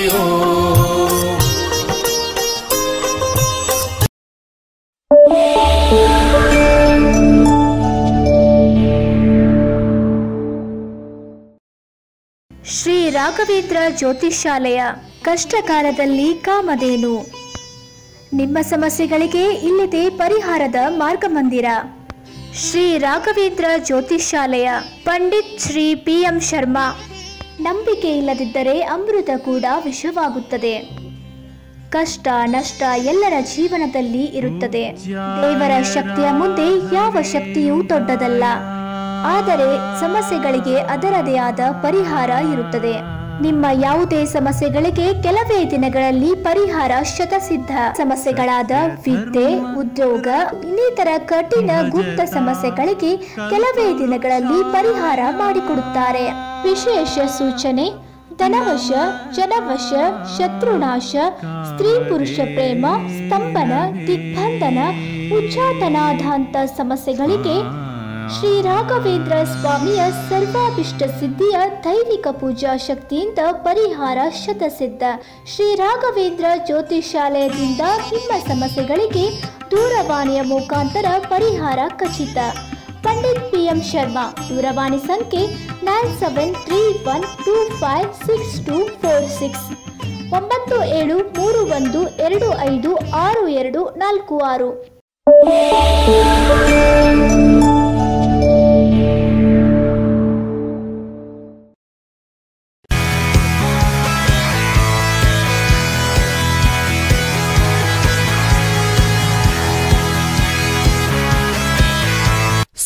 M: ಶ್ರೀ ರಾಘವೇಂದ್ರ ಜ್ಯೋತಿಷ್ಯಾಲಯ ಕಷ್ಟಕಾಲದಲ್ಲಿ ಕಾಮಧೇನು ನಿಮ್ಮ ಸಮಸ್ಯೆಗಳಿಗೆ ಇಲ್ಲಿದೆ ಪರಿಹಾರದ ಮಾರ್ಗಮಂದಿರ ಶ್ರೀ ರಾಘವೇಂದ್ರ ಜ್ಯೋತಿಷ್ಯಾಲಯ ಪಂಡಿತ್ ಶ್ರೀ ಪಿ ಎಂ ಶರ್ಮಾ ನಂಬಿಕೆ ಇಲ್ಲದಿದ್ದರೆ ಅಮೃತ ಕೂಡ ವಿಷವಾಗುತ್ತದೆ ಕಷ್ಟ ನಷ್ಟ ಎಲ್ಲರ ಜೀವನದಲ್ಲಿ ಇರುತ್ತದೆ ದೇವರ ಶಕ್ತಿಯ ಮುಂದೆ ಯಾವ ಶಕ್ತಿಯೂ ದೊಡ್ಡದಲ್ಲ ಆದರೆ ಸಮಸ್ಯೆಗಳಿಗೆ ಅದರದೇ ಆದ ಪರಿಹಾರ ಇರುತ್ತದೆ ನಿಮ್ಮ ಯಾವುದೇ ಸಮಸ್ಯೆಗಳಿಗೆ ಕೆಲವೇ ದಿನಗಳಲ್ಲಿ ಪರಿಹಾರ ಶತಸಿದ್ಧ ಸಮಸ್ಯೆಗಳಾದ ವಿದ್ಯೆ ಉದ್ಯೋಗ ಇನ್ನಿತರ ಕಠಿಣ ಗುಪ್ತ ಸಮಸ್ಯೆಗಳಿಗೆ ಕೆಲವೇ ದಿನಗಳಲ್ಲಿ ಪರಿಹಾರ ಮಾಡಿಕೊಡುತ್ತಾರೆ ವಿಶೇಷ ಸೂಚನೆ ಧನವಶ ಜನವಶ ಶತ್ರುನಾಶ ಸ್ತ್ರೀ ಪುರುಷ ಪ್ರೇಮ ಸ್ತಂಭನ ದಿಗ್ಬಂಧನ ಉಚ್ಚಾಟನಾಧಾಂತ ಸಮಸ್ಯೆಗಳಿಗೆ ಶ್ರೀ ರಾಘವೇಂದ್ರ ಸ್ವಾಮಿಯ ಸರ್ವಾಭಿಷ್ಟ ಸಿದ್ಧಿಯ ದೈವಿಕ ಪೂಜಾ ಶಕ್ತಿಯಿಂದ ಪರಿಹಾರ ಶತಸಿದ್ಧ ಶ್ರೀ ರಾಘವೇಂದ್ರ ಜ್ಯೋತಿಷಾಲಯದಿಂದ ನಿಮ್ಮ ಸಮಸ್ಯೆಗಳಿಗೆ ದೂರವಾಣಿಯ ಮುಖಾಂತರ ಪರಿಹಾರ ಖಚಿತ ಪಂಡಿತ್ ಪಿ ಎಂ ಶರ್ಮಾ ದೂರವಾಣಿ ಸಂಖ್ಯೆ nine seven three one two five six two four six ಒಂಬತ್ತು ಏಳು ಮೂರು ಒಂದು ಎರಡು ಐದು ಆರು ಎರಡು ನಾಲ್ಕು ಆರು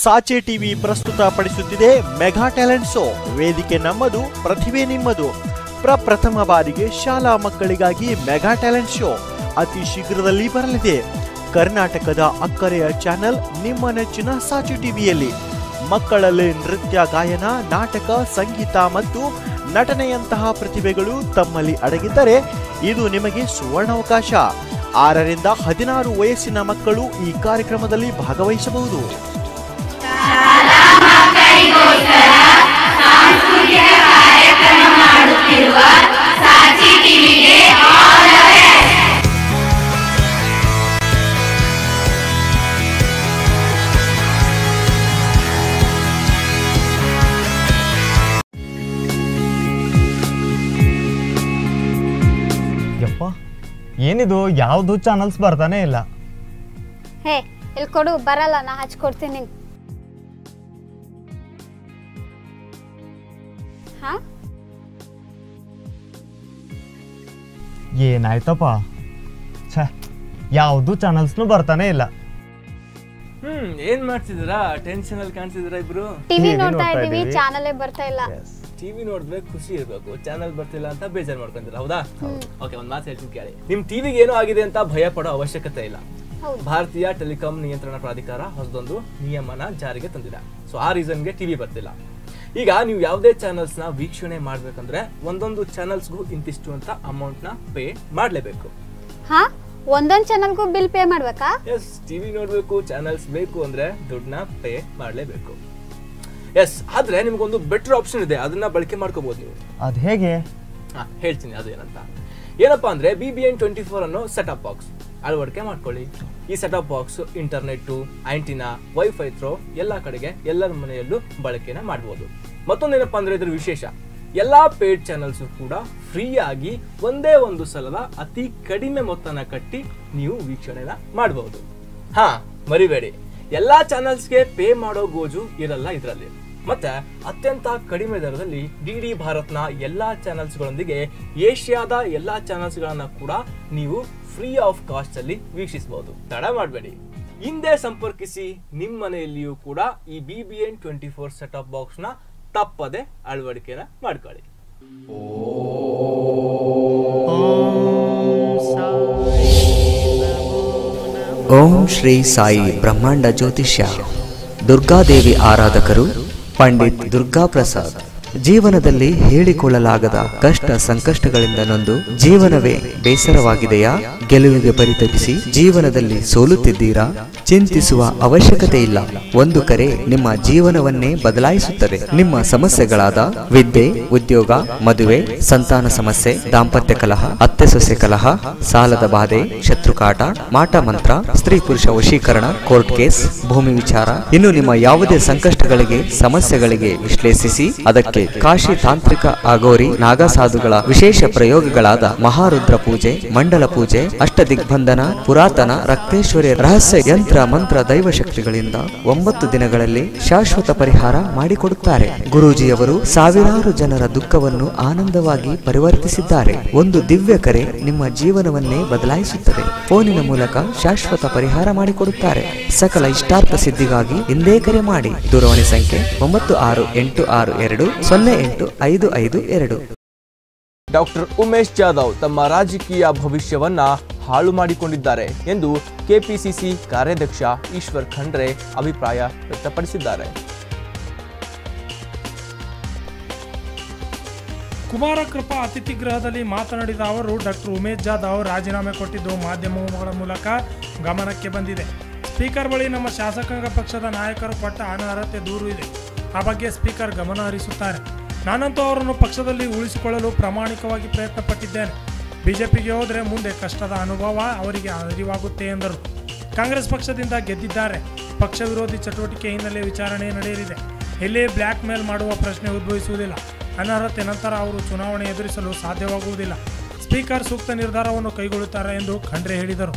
N: ಸಾಚೆ ಟಿವಿ ಪ್ರಸ್ತುತಪಡಿಸುತ್ತಿದೆ ಮೆಗಾ ಟ್ಯಾಲೆಂಟ್ ಶೋ ವೇದಿಕೆ ನಮ್ಮದು ಪ್ರತಿಭೆ ನಿಮ್ಮದು ಪ್ರಪ್ರಥಮ ಬಾರಿಗೆ ಶಾಲಾ ಮಕ್ಕಳಿಗಾಗಿ ಮೆಗಾ ಟ್ಯಾಲೆಂಟ್ ಶೋ ಅತಿ ಶೀಘ್ರದಲ್ಲಿ ಬರಲಿದೆ ಕರ್ನಾಟಕದ ಅಕ್ಕರೆಯ ಚಾನೆಲ್ ನಿಮ್ಮ ನೆಚ್ಚಿನ ಸಾಚೆ ಟಿವಿಯಲ್ಲಿ ಮಕ್ಕಳಲ್ಲಿ ನೃತ್ಯ ಗಾಯನ ನಾಟಕ ಸಂಗೀತ ಮತ್ತು ನಟನೆಯಂತಹ ಪ್ರತಿಭೆಗಳು ತಮ್ಮಲ್ಲಿ ಅಡಗಿದ್ದರೆ ಇದು ನಿಮಗೆ ಸುವರ್ಣಾವಕಾಶ ಆರರಿಂದ ಹದಿನಾರು ವಯಸ್ಸಿನ ಮಕ್ಕಳು ಈ ಕಾರ್ಯಕ್ರಮದಲ್ಲಿ ಭಾಗವಹಿಸಬಹುದು
O: ಯಪ್ಪ ಏನಿದು ಯಾವುದು ಚಾನಲ್ಸ್ ಬರ್ತಾನೆ ಇಲ್ಲ
P: ಹೇ ಇಲ್ಲಿ ಕೊಡು ಬರಲ್ಲ ನಾ ಹಚ್ಕೊಡ್ತೀನಿ ನಿಂಗೆ ಹಾ
O: ಏನಾಯ್ತಪ್ಪ ಛೇ ಯಾವುದು ಚಾನಲ್ಸ್ನು ಬರ್ತಾನೆ ಇಲ್ಲ
A: ಹ್ಮ್ ಏನ್ ಮಾಡ್ತಿದ್ದೀರಾ ಟೆನ್ಷನ್ ಅಲ್ಲಿ ಕಾಣ್ತಿದ್ದೀರಾ ಇಬ್ರು
P: ಟಿವಿ ನೋಡ್ತಾ ಇದೀವಿ ಚಾನಲೇ ಬರ್ತಾ ಇಲ್ಲ
A: ಟಿವಿ ನೋಡಿದ್ರೆ ಖುಷಿ ಇರಬೇಕು ಚಾನಲ್ ಬರ್ತಿಲ್ಲ ಅಂತ ಬೇಜಾರ್ ಮಾಡ್ಕೊಂತೀರ ಹೌದಾ ಓಕೆ ಒಂದ್ ಮಾತು ಹೇಳ್ತೀನಿ ಕೇಳಿ ನಿಮ್ ಟಿವಿಗೆ ಏನೋ ಆಗಿದೆ ಅಂತ ಭಯ ಪಡೋ ಅವಶ್ಯಕತೆ ಇಲ್ಲ ಭಾರತೀಯ ಟೆಲಿಕಾಂ ನಿಯಂತ್ರಣ ಪ್ರಾಧಿಕಾರ ಹೊಸದೊಂದು ನಿಯಮನ ಜಾರಿಗೆ ತಂದಿದೆ ಸೊ ಆ ರೀಸನ್ಗೆ ಟಿವಿ ಬರ್ತಿಲ್ಲ ಈಗ ನೀವು ಯಾವುದೇ ಚಾನಲ್ಸ್ ನ ವೀಕ್ಷಣೆ ಮಾಡ್ಬೇಕಂದ್ರೆ ಒಂದೊಂದು ಚಾನಲ್ಸ್ಗೂ ಇಂತಿಷ್ಟು ಅಂತ ಅಮೌಂಟ್ ನ ಪೇ ಮಾಡ್ಲೇಬೇಕು
P: ಹಾ ಒಂದೊಂದ್ ಚಾನಲ್ಗೂ ಬಿಲ್ ಪೇ ಮಾಡ್ಬೇಕಾ
A: ಎಸ್ ಟಿವಿ ನೋಡ್ಬೇಕು ಚಾನಲ್ಸ್ ಬೇಕು ಅಂದ್ರೆ ದುಡ್ಡನ್ನ ಪೇ ಮಾಡ್ಲೇಬೇಕು ಎಸ್ ಆದ್ರೆ ನಿಮ್ಗೊಂದು ಬೆಟರ್ ಆಪ್ಷನ್ ಇದೆ ಅದನ್ನ ಬಳಕೆ ಮಾಡ್ಕೋಬಹುದು ನೀವು
O: ಅದು ಹೇಗೆ
A: ಹಾ, ಹೇಳ್ತೀನಿ ಅದೇನಂತ ಏನಪ್ಪಾ ಅಂದ್ರೆ B B N twenty four ಅನ್ನೋ ಸೆಟಪ್ ಬಾಕ್ಸ್ ಅಳವಡಿಕೆ ಮಾಡ್ಕೊಳ್ಳಿ ಈ setup box internet antenna wifi through ಎಲ್ಲಾ ಕಡೆಗೆ ಎಲ್ಲರ ಮನೆಯಲ್ಲೂ ಬಳಕೆನ ಮಾಡಬಹುದು ಮತ್ತೊಂದೇನಪ್ಪಾ ಅಂದ್ರೆ ಇದ್ರ ವಿಶೇಷ ಎಲ್ಲಾ ಪೇಡ್ ಚಾನಲ್ಸ್ ಕೂಡ ಫ್ರೀ ಆಗಿ ಒಂದೇ ಒಂದು ಸಲದ ಅತಿ ಕಡಿಮೆ ಮೊತ್ತನ ಕಟ್ಟಿ ನೀವು ವೀಕ್ಷಣೆನ ಮಾಡಬಹುದು ಹಾ ಮರಿಬೇಡಿ ಎಲ್ಲಾ ಚಾನಲ್ಸ್ಗೆ ಪೇ ಮಾಡೋ ಗೋಜು ಇರಲ್ಲ ಇದರಲ್ಲಿ ಮತ್ತೆ ಅತ್ಯಂತ ಕಡಿಮೆ ದರದಲ್ಲಿ ಡಿ ಡಿ ಭಾರತ್ನ ಎಲ್ಲಾ ಚಾನಲ್ಸ್ಗಳೊಂದಿಗೆ ಏಷ್ಯಾದ ಎಲ್ಲಾ ಚಾನಲ್ಸ್ಗಳನ್ನ ಕೂಡ ನೀವು ಫ್ರೀ ಆಫ್ ಕಾಸ್ಟ್ ಅಲ್ಲಿ ವೀಕ್ಷಿಸಬಹುದು ತಡ ಮಾಡಬೇಡಿ ಹಿಂದೆ ಸಂಪರ್ಕಿಸಿ ನಿಮ್ಮ ಮನೆಯಲ್ಲಿಯೂ ಕೂಡ ಈ B B N twenty four setup box ನ ತಪ್ಪದೆ ಅಳವಡಿಕೆನ ಮಾಡ್ಕೊಳ್ಳಿ
H: ಓಂ ಶ್ರೀ ಸಾಯಿ ಬ್ರಹ್ಮಾಂಡ ಜ್ಯೋತಿಷ್ಯ ದುರ್ಗಾದೇವಿ ಆರಾಧಕರು ಪಂಡಿತ್ ದುರ್ಗಾ ಪ್ರಸಾದ್ ಜೀವನದಲ್ಲಿ ಹೇಳಿಕೊಳ್ಳಲಾಗದ ಕಷ್ಟ ಸಂಕಷ್ಟಗಳಿಂದ ನೊಂದು ಜೀವನವೇ ಬೇಸರವಾಗಿದೆಯಾ ಗೆಲುವಿಗೆ ಪರಿತಪಿಸಿ ಜೀವನದಲ್ಲಿ ಸೋಲುತ್ತಿದ್ದೀರಾ ಚಿಂತಿಸುವ ಅವಶ್ಯಕತೆ ಇಲ್ಲ ಒಂದು ಕರೆ ನಿಮ್ಮ ಜೀವನವನ್ನೇ ಬದಲಾಯಿಸುತ್ತದೆ ನಿಮ್ಮ ಸಮಸ್ಯೆಗಳಾದ ವಿದ್ಯೆ ಉದ್ಯೋಗ ಮದುವೆ ಸಂತಾನ ಸಮಸ್ಯೆ ದಾಂಪತ್ಯ ಕಲಹ ಅತ್ತೆ ಸೊಸೆ ಕಲಹ ಸಾಲದ ಬಾಧೆ ಶತ್ರುಕಾಟ ಮಾಟ ಮಂತ್ರ ಸ್ತ್ರೀ ಪುರುಷ ವಶೀಕರಣ ಕೋರ್ಟ್ ಕೇಸ್ ಭೂಮಿ ವಿಚಾರ ಇನ್ನು ನಿಮ್ಮ ಯಾವುದೇ ಸಂಕಷ್ಟಗಳಿಗೆ ಸಮಸ್ಯೆಗಳಿಗೆ ವಿಶ್ಲೇಷಿಸಿ ಅದಕ್ಕೆ ಕಾಶಿ ತಾಂತ್ರಿಕ ಅಗೋರಿ ನಾಗಸಾಧುಗಳ ವಿಶೇಷ ಪ್ರಯೋಗಗಳಾದ ಮಹಾರುದ್ರ ಪೂಜೆ ಮಂಡಲ ಪೂಜೆ ಅಷ್ಟದಿಗ್ಬಂಧನ ಪುರಾತನ ರಕ್ತೇಶ್ವರಿ ರಹಸ್ಯ ಯಂತ್ರ ಮಂತ್ರ ದೈವ ಶಕ್ತಿಗಳಿಂದ ಒಂಬತ್ತು ದಿನಗಳಲ್ಲಿ ಶಾಶ್ವತ ಪರಿಹಾರ ಮಾಡಿಕೊಡುತ್ತಾರೆ ಗುರೂಜಿಯವರು ಸಾವಿರಾರು ಜನರ ದುಃಖವನ್ನು ಆನಂದವಾಗಿ ಪರಿವರ್ತಿಸಿದ್ದಾರೆ ಒಂದು ದಿವ್ಯ ಕರೆ ನಿಮ್ಮ ಜೀವನವನ್ನೇ ಬದಲಾಯಿಸುತ್ತದೆ ಫೋನಿನ ಮೂಲಕ ಶಾಶ್ವತ ಪರಿಹಾರ ಮಾಡಿಕೊಡುತ್ತಾರೆ ಸಕಲ ಇಷ್ಟಾರ್ಥ ಸಿದ್ಧಿಗಾಗಿ ಹಿಂದೆ ಕರೆ ಮಾಡಿ ದೂರವಾಣಿ ಸಂಖ್ಯೆ ಒಂಬತ್ತು ಆರು ಎಂಟು ಆರು ಎರಡು ಸೊನ್ನೆ ಎಂಟು ಐದು ಐದು ಎರಡು
A: ಡಾಕ್ಟರ್ ಉಮೇಶ್ ಜಾಧವ್ ತಮ್ಮ ರಾಜಕೀಯ ಭವಿಷ್ಯವನ್ನ ಹಾಳು ಮಾಡಿಕೊಂಡಿದ್ದಾರೆ ಎಂದು ಕೆಪಿಸಿಸಿ ಕಾರ್ಯಾಧ್ಯಕ್ಷ ಈಶ್ವರ್ ಖಂಡ್ರೆ ಅಭಿಪ್ರಾಯ ವ್ಯಕ್ತಪಡಿಸಿದ್ದಾರೆ
B: ಕುಮಾರ ಕೃಪಾ ಅತಿಥಿ ಗೃಹದಲ್ಲಿ ಮಾತನಾಡಿದ ಅವರು ಡಾಕ್ಟರ್ ಉಮೇಶ್ ಜಾಧವ್ ರಾಜೀನಾಮೆ ಕೊಟ್ಟಿದ್ದು ಮಾಧ್ಯಮಗಳ ಮೂಲಕ ಗಮನಕ್ಕೆ ಬಂದಿದೆ ಸ್ಪೀಕರ್ ಬಳಿ ನಮ್ಮ ಶಾಸಕಾಂಗ ಪಕ್ಷದ ನಾಯಕರು ಕೊಟ್ಟ ಅನರ್ಹತೆ ದೂರು ಇದೆ ಆ ಬಗ್ಗೆ ಸ್ಪೀಕರ್ ಗಮನ ಹರಿಸುತ್ತಾರೆ ನಾನಂತೂ ಅವರನ್ನು ಪಕ್ಷದಲ್ಲಿ ಉಳಿಸಿಕೊಳ್ಳಲು ಪ್ರಾಮಾಣಿಕವಾಗಿ ಪ್ರಯತ್ನ ಪಟ್ಟಿದ್ದೇನೆ ಬಿಜೆಪಿಗೆ ಹೋದರೆ ಮುಂದೆ ಕಷ್ಟದ ಅನುಭವ ಅವರಿಗೆ ಅರಿವಾಗುತ್ತೆ ಎಂದರು ಕಾಂಗ್ರೆಸ್ ಪಕ್ಷದಿಂದ ಗೆದ್ದಿದ್ದಾರೆ ಪಕ್ಷ ವಿರೋಧಿ ಚಟುವಟಿಕೆ ಹಿನ್ನೆಲೆ ವಿಚಾರಣೆ ನಡೆಯಲಿದೆ ಎಲ್ಲೇ ಬ್ಲ್ಯಾಕ್ ಮೇಲ್ ಮಾಡುವ ಪ್ರಶ್ನೆ ಉದ್ಭವಿಸುವುದಿಲ್ಲ ಅನರ್ಹತೆ ನಂತರ ಅವರು ಚುನಾವಣೆ ಎದುರಿಸಲು ಸಾಧ್ಯವಾಗುವುದಿಲ್ಲ ಸ್ಪೀಕರ್ ಸೂಕ್ತ ನಿರ್ಧಾರವನ್ನು ಕೈಗೊಳ್ಳುತ್ತಾರೆ ಎಂದು ಖಂಡ್ರೆ ಹೇಳಿದರು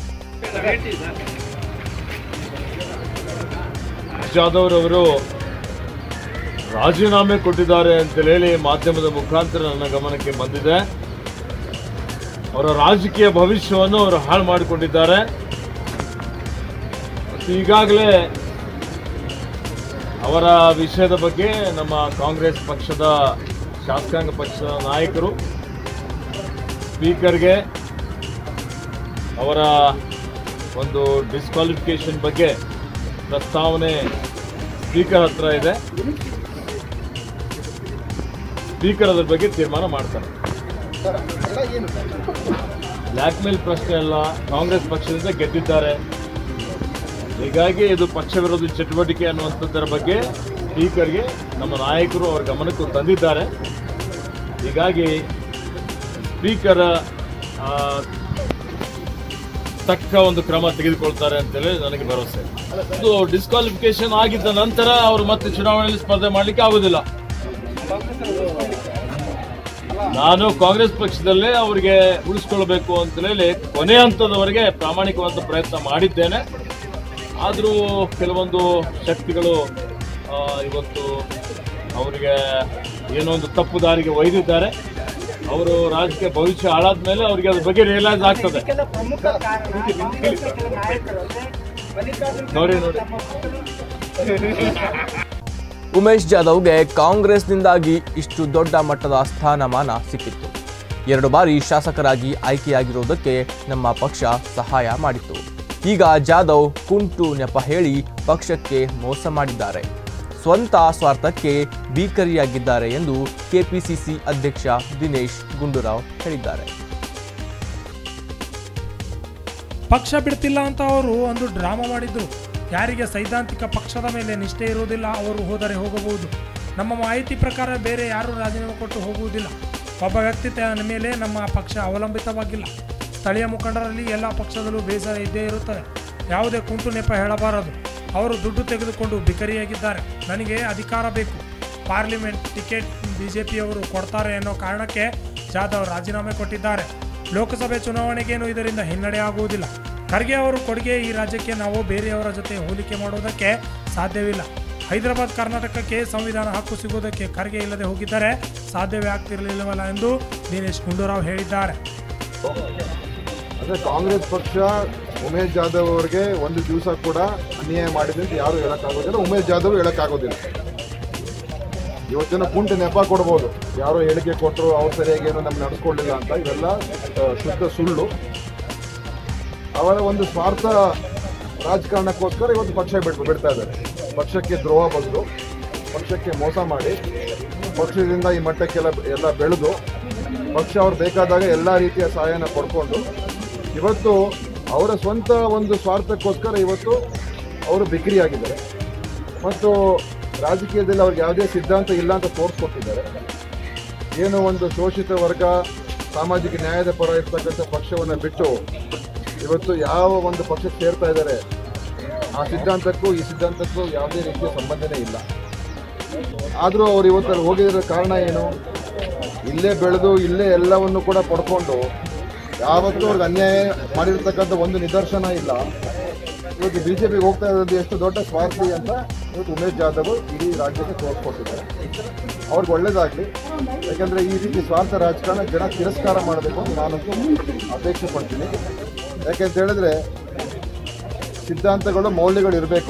Q: ಜಾಧವ್ ಅವರು ರಾಜೀನಾಮೆ ಕೊಟ್ಟಿದ್ದಾರೆ ಅಂತ ಹೇಳಿ ಮಾಧ್ಯಮದ ಮುಖಾಂತರ ನನ್ನ ಗಮನಕ್ಕೆ ಬಂದಿದೆ ಅವರ ರಾಜಕೀಯ ಭವಿಷ್ಯವನ್ನು ಅವರು ಹಾಳು ಮಾಡಿಕೊಂಡಿದ್ದಾರೆ ಮತ್ತು ಈಗಾಗಲೇ ಅವರ ವಿಷಯದ ಬಗ್ಗೆ ನಮ್ಮ ಕಾಂಗ್ರೆಸ್ ಪಕ್ಷದ ಶಾಸಕಾಂಗ ಪಕ್ಷದ ನಾಯಕರು ಸ್ಪೀಕರ್ಗೆ ಅವರ ಒಂದು ಡಿಸ್ಕ್ವಾಲಿಫಿಕೇಶನ್ ಬಗ್ಗೆ ಪ್ರಸ್ತಾವನೆ ಸ್ಪೀಕರ್ ಹತ್ರ ಇದೆ ಸ್ಪೀಕರ್ ಅದ್ರ ಬಗ್ಗೆ ತೀರ್ಮಾನ ಮಾಡ್ತಾರೆ ಬ್ಲ್ಯಾಕ್ ಮೇಲ್ ಪ್ರಶ್ನೆ ಅಲ್ಲ ಕಾಂಗ್ರೆಸ್ ಪಕ್ಷದಿಂದ ಗೆದ್ದಿದ್ದಾರೆ ಹೀಗಾಗಿ ಇದು ಪಕ್ಷ ವಿರೋಧಿ ಚಟುವಟಿಕೆ ಅನ್ನುವಂಥದ್ದರ ಬಗ್ಗೆ ಸ್ಪೀಕರ್ಗೆ ನಮ್ಮ ನಾಯಕರು ಅವರ ಗಮನಕ್ಕೂ ತಂದಿದ್ದಾರೆ ಹೀಗಾಗಿ ಸ್ಪೀಕರ್ ಆ, ತಕ್ಕ ಒಂದು ಕ್ರಮ ತೆಗೆದುಕೊಳ್ತಾರೆ ಅಂತೇಳಿ ನನಗೆ ಭರವಸೆ ಇದು ಡಿಸ್ಕ್ವಾಲಿಫಿಕೇಶನ್ ಆಗಿದ್ದ ನಂತರ ಅವರು ಮತ್ತೆ ಚುನಾವಣೆಯಲ್ಲಿ ಸ್ಪರ್ಧೆ ಮಾಡಲಿಕ್ಕೆ ಆಗುದಿಲ್ಲ ನಾನು ಕಾಂಗ್ರೆಸ್ ಪಕ್ಷದಲ್ಲೇ ಅವರಿಗೆ ಉಳಿಸ್ಕೊಳ್ಬೇಕು ಅಂತ ಹೇಳಿ ಕೊನೆ ಹಂತದವರೆಗೆ ಪ್ರಾಮಾಣಿಕವಾದ ಪ್ರಯತ್ನ ಮಾಡಿದ್ದೇನೆ ಆದರೂ ಕೆಲವೊಂದು ಶಕ್ತಿಗಳು ಆ, ಇವತ್ತು ಅವರಿಗೆ ಏನೋ ಒಂದು ತಪ್ಪು ದಾರಿಗೆ ಒಯ್ದಿದ್ದಾರೆ ಅವರು ರಾಜಕೀಯ ಭವಿಷ್ಯ ಹಾಳಾದ್ಮೇಲೆ ಅವರಿಗೆ ಅದ್ರ ಬಗ್ಗೆ ರಿಯಲೈಸ್ ಆಗ್ತದೆ ನೋಡಿ ನೋಡಿ
A: ಉಮೇಶ್ ಜಾಧವ್ಗೆ ಕಾಂಗ್ರೆಸ್ನಿಂದಾಗಿ ಇಷ್ಟು ದೊಡ್ಡ ಮಟ್ಟದ ಸ್ಥಾನಮಾನ ಸಿಕ್ಕಿತ್ತು ಎರಡು ಬಾರಿ ಶಾಸಕರಾಗಿ ಆಯ್ಕೆಯಾಗಿರುವುದಕ್ಕೆ ನಮ್ಮ ಪಕ್ಷ ಸಹಾಯ ಮಾಡಿತ್ತು ಈಗ ಜಾಧವ್ ಕುಂಟು ನೆಪ ಹೇಳಿ ಪಕ್ಷಕ್ಕೆ ಮೋಸ ಮಾಡಿದ್ದಾರೆ ಸ್ವಂತ ಸ್ವಾರ್ಥಕ್ಕೆ ಬೀಕರಿಯಾಗಿದ್ದಾರೆ ಎಂದು ಕೆಪಿಸಿಸಿ ಅಧ್ಯಕ್ಷ ದಿನೇಶ್ ಗುಂಡೂರಾವ್ ಹೇಳಿದ್ದಾರೆ
B: ಪಕ್ಷ ಬಿಡ್ತಿಲ್ಲ ಅಂತ ಅವರು ಒಂದು ಡ್ರಾಮಾ ಮಾಡಿದ್ರು ಯಾರಿಗೆ ಸೈದ್ಧಾಂತಿಕ ಪಕ್ಷದ ಮೇಲೆ ನಿಷ್ಠೆ ಇರುವುದಿಲ್ಲ ಅವರು ಹೋದರೆ ಹೋಗಬಹುದು ನಮ್ಮ ಮಾಹಿತಿ ಪ್ರಕಾರ ಬೇರೆ ಯಾರೂ ರಾಜೀನಾಮೆ ಕೊಟ್ಟು ಹೋಗುವುದಿಲ್ಲ ಒಬ್ಬ ವ್ಯಕ್ತಿ ತ- ಮೇಲೆ ನಮ್ಮ ಪಕ್ಷ ಅವಲಂಬಿತವಾಗಿಲ್ಲ ಸ್ಥಳೀಯ ಮುಖಂಡರಲ್ಲಿ ಎಲ್ಲ ಪಕ್ಷದಲ್ಲೂ ಬೇಸರ ಇದ್ದೇ ಇರುತ್ತದೆ ಯಾವುದೇ ಕುಂಟು ನೆಪ ಹೇಳಬಾರದು ಅವರು ದುಡ್ಡು ತೆಗೆದುಕೊಂಡು ಬಿಕರಿಯಾಗಿದ್ದಾರೆ ನನಗೆ ಅಧಿಕಾರ ಬೇಕು ಪಾರ್ಲಿಮೆಂಟ್ ಟಿಕೆಟ್ ಬಿಜೆಪಿಯವರು ಕೊಡ್ತಾರೆ ಅನ್ನೋ ಕಾರಣಕ್ಕೆ ಜಾಧವ್ ರಾಜೀನಾಮೆ ಕೊಟ್ಟಿದ್ದಾರೆ ಲೋಕಸಭೆ ಚುನಾವಣೆಗೇನು ಇದರಿಂದ ಹಿನ್ನಡೆ ಆಗುವುದಿಲ್ಲ ಖರ್ಗೆ ಅವರು ಕೊಡುಗೆ ಈ ರಾಜ್ಯಕ್ಕೆ ನಾವು ಬೇರೆಯವರ ಜೊತೆ ಹೋಲಿಕೆ ಮಾಡುವುದಕ್ಕೆ ಸಾಧ್ಯವಿಲ್ಲ ಹೈದರಾಬಾದ್ ಕರ್ನಾಟಕಕ್ಕೆ ಸಂವಿಧಾನ ಹಕ್ಕು ಸಿಗುವುದಕ್ಕೆ ಖರ್ಗೆ ಇಲ್ಲದೆ ಹೋಗಿದ್ದರೆ ಸಾಧ್ಯವೇ ಆಗ್ತಿರಲಿಲ್ಲವಲ್ಲ ಎಂದು ದಿನೇಶ್ ಗುಂಡೂರಾವ್ ಹೇಳಿದ್ದಾರೆ
R: ಅಂದ್ರೆ ಕಾಂಗ್ರೆಸ್ ಪಕ್ಷ ಉಮೇಶ್ ಜಾಧವ್ ಅವರಿಗೆ ಒಂದು ದಿವಸ ಕೂಡ ಅನ್ಯಾಯ ಮಾಡಿದೆ ಅಂತ ಯಾರು ಹೇಳಕ್ಕಾಗೋದಿಲ್ಲ ಉಮೇಶ್ ಜಾಧವ್ ಹೇಳಕ್ಕಾಗೋದಿಲ್ಲ ಇವತ್ತಿನ ಕುಂಟು ನೆಪ ಕೊಡ್ಬೋದು ಯಾರೋ ಹೇಳಿಕೆ ಕೊಟ್ಟರು ಅವ್ರು ಸರಿಯಾಗಿ ಏನೋ ನಮ್ಗೆ ನಡೆಸ್ಕೊಳ್ಳಿಲ್ಲ ಅಂತ ಇವೆಲ್ಲ ಆ, ಶುದ್ಧ ಸುಳ್ಳು ಅವರ ಒಂದು ಸ್ವಾರ್ಥ ರಾಜಕಾರಣಕ್ಕೋಸ್ಕರ ಇವತ್ತು ಪಕ್ಷ ಬಿಟ್ಟು ಬಿಡ್ತಾ ಇದ್ದಾರೆ ಪಕ್ಷಕ್ಕೆ ದ್ರೋಹ ಬಗೆದು ಪಕ್ಷಕ್ಕೆ ಮೋಸ ಮಾಡಿ ಪಕ್ಷದಿಂದ ಈ ಮಟ್ಟಕ್ಕೆಲ್ಲ ಎಲ್ಲ ಬೆಳೆದು ಪಕ್ಷ ಅವ್ರು ಬೇಕಾದಾಗ ಎಲ್ಲ ರೀತಿಯ ಸಹಾಯನ ಪಡ್ಕೊಂಡು ಇವತ್ತು ಅವರ ಸ್ವಂತ ಒಂದು ಸ್ವಾರ್ಥಕ್ಕೋಸ್ಕರ ಇವತ್ತು ಅವರು ಬಿಕ್ರಿಯಾಗಿದ್ದಾರೆ ಮತ್ತು ರಾಜಕೀಯದಲ್ಲಿ ಅವ್ರಿಗೆ ಯಾವುದೇ ಸಿದ್ಧಾಂತ ಇಲ್ಲ ಅಂತ ತೋರಿಸ್ಕೊಟ್ಟಿದ್ದಾರೆ ಏನು ಒಂದು ಶೋಷಿತ ವರ್ಗ ಸಾಮಾಜಿಕ ನ್ಯಾಯದ ಪರ ಇರ್ತಕ್ಕಂಥ ಪಕ್ಷವನ್ನು ಬಿಟ್ಟು ಇವತ್ತು ಯಾವ ಒಂದು ಪಕ್ಷಕ್ಕೆ ಸೇರ್ತಾ ಇದ್ದಾರೆ ಆ ಸಿದ್ಧಾಂತಕ್ಕೂ ಈ ಸಿದ್ಧಾಂತಕ್ಕೂ ಯಾವುದೇ ರೀತಿಯ ಸಂಬಂಧನೇ ಇಲ್ಲ ಆದರೂ ಅವ್ರು ಇವತ್ತು ಅಲ್ಲಿ ಹೋಗಿರೋ ಕಾರಣ ಏನು ಇಲ್ಲೇ ಬೆಳೆದು ಇಲ್ಲೇ ಎಲ್ಲವನ್ನು ಕೂಡ ಪಡ್ಕೊಂಡು ಯಾವತ್ತೂ ಅವ್ರಿಗೆ ಅನ್ಯಾಯ ಮಾಡಿರ್ತಕ್ಕಂಥ ಒಂದು ನಿದರ್ಶನ ಇಲ್ಲ ಇವತ್ತು ಬಿ ಜೆ ಪಿಗೆ ಹೋಗ್ತಾ ಇರೋದು ಎಷ್ಟು ದೊಡ್ಡ ಸ್ವಾರ್ಥಿ ಅಂತ ಇವತ್ತು ಉಮೇಶ್ ಜಾಧವ್ ಇಡೀ ರಾಜ್ಯಕ್ಕೆ ತೋರಿಸ್ಕೊಟ್ಟಿದ್ದಾರೆ ಅವ್ರಿಗೆ ಒಳ್ಳೇದಾಗಲಿ ಯಾಕಂದರೆ ಈ ರೀತಿ ಸ್ವಾರ್ಥ ರಾಜಕಾರಣ ಜನ ತಿರಸ್ಕಾರ ಮಾಡಬೇಕು ಅಂತ ನಾನಂತೂ ಅಪೇಕ್ಷೆ ಪಡ್ತೀನಿ ಯಾಕೆಂತ ಹೇಳಿದ್ರೆ ಸಿದ್ಧಾಂತಗಳು ಮೌಲ್ಯಗಳು ಇರಬೇಕು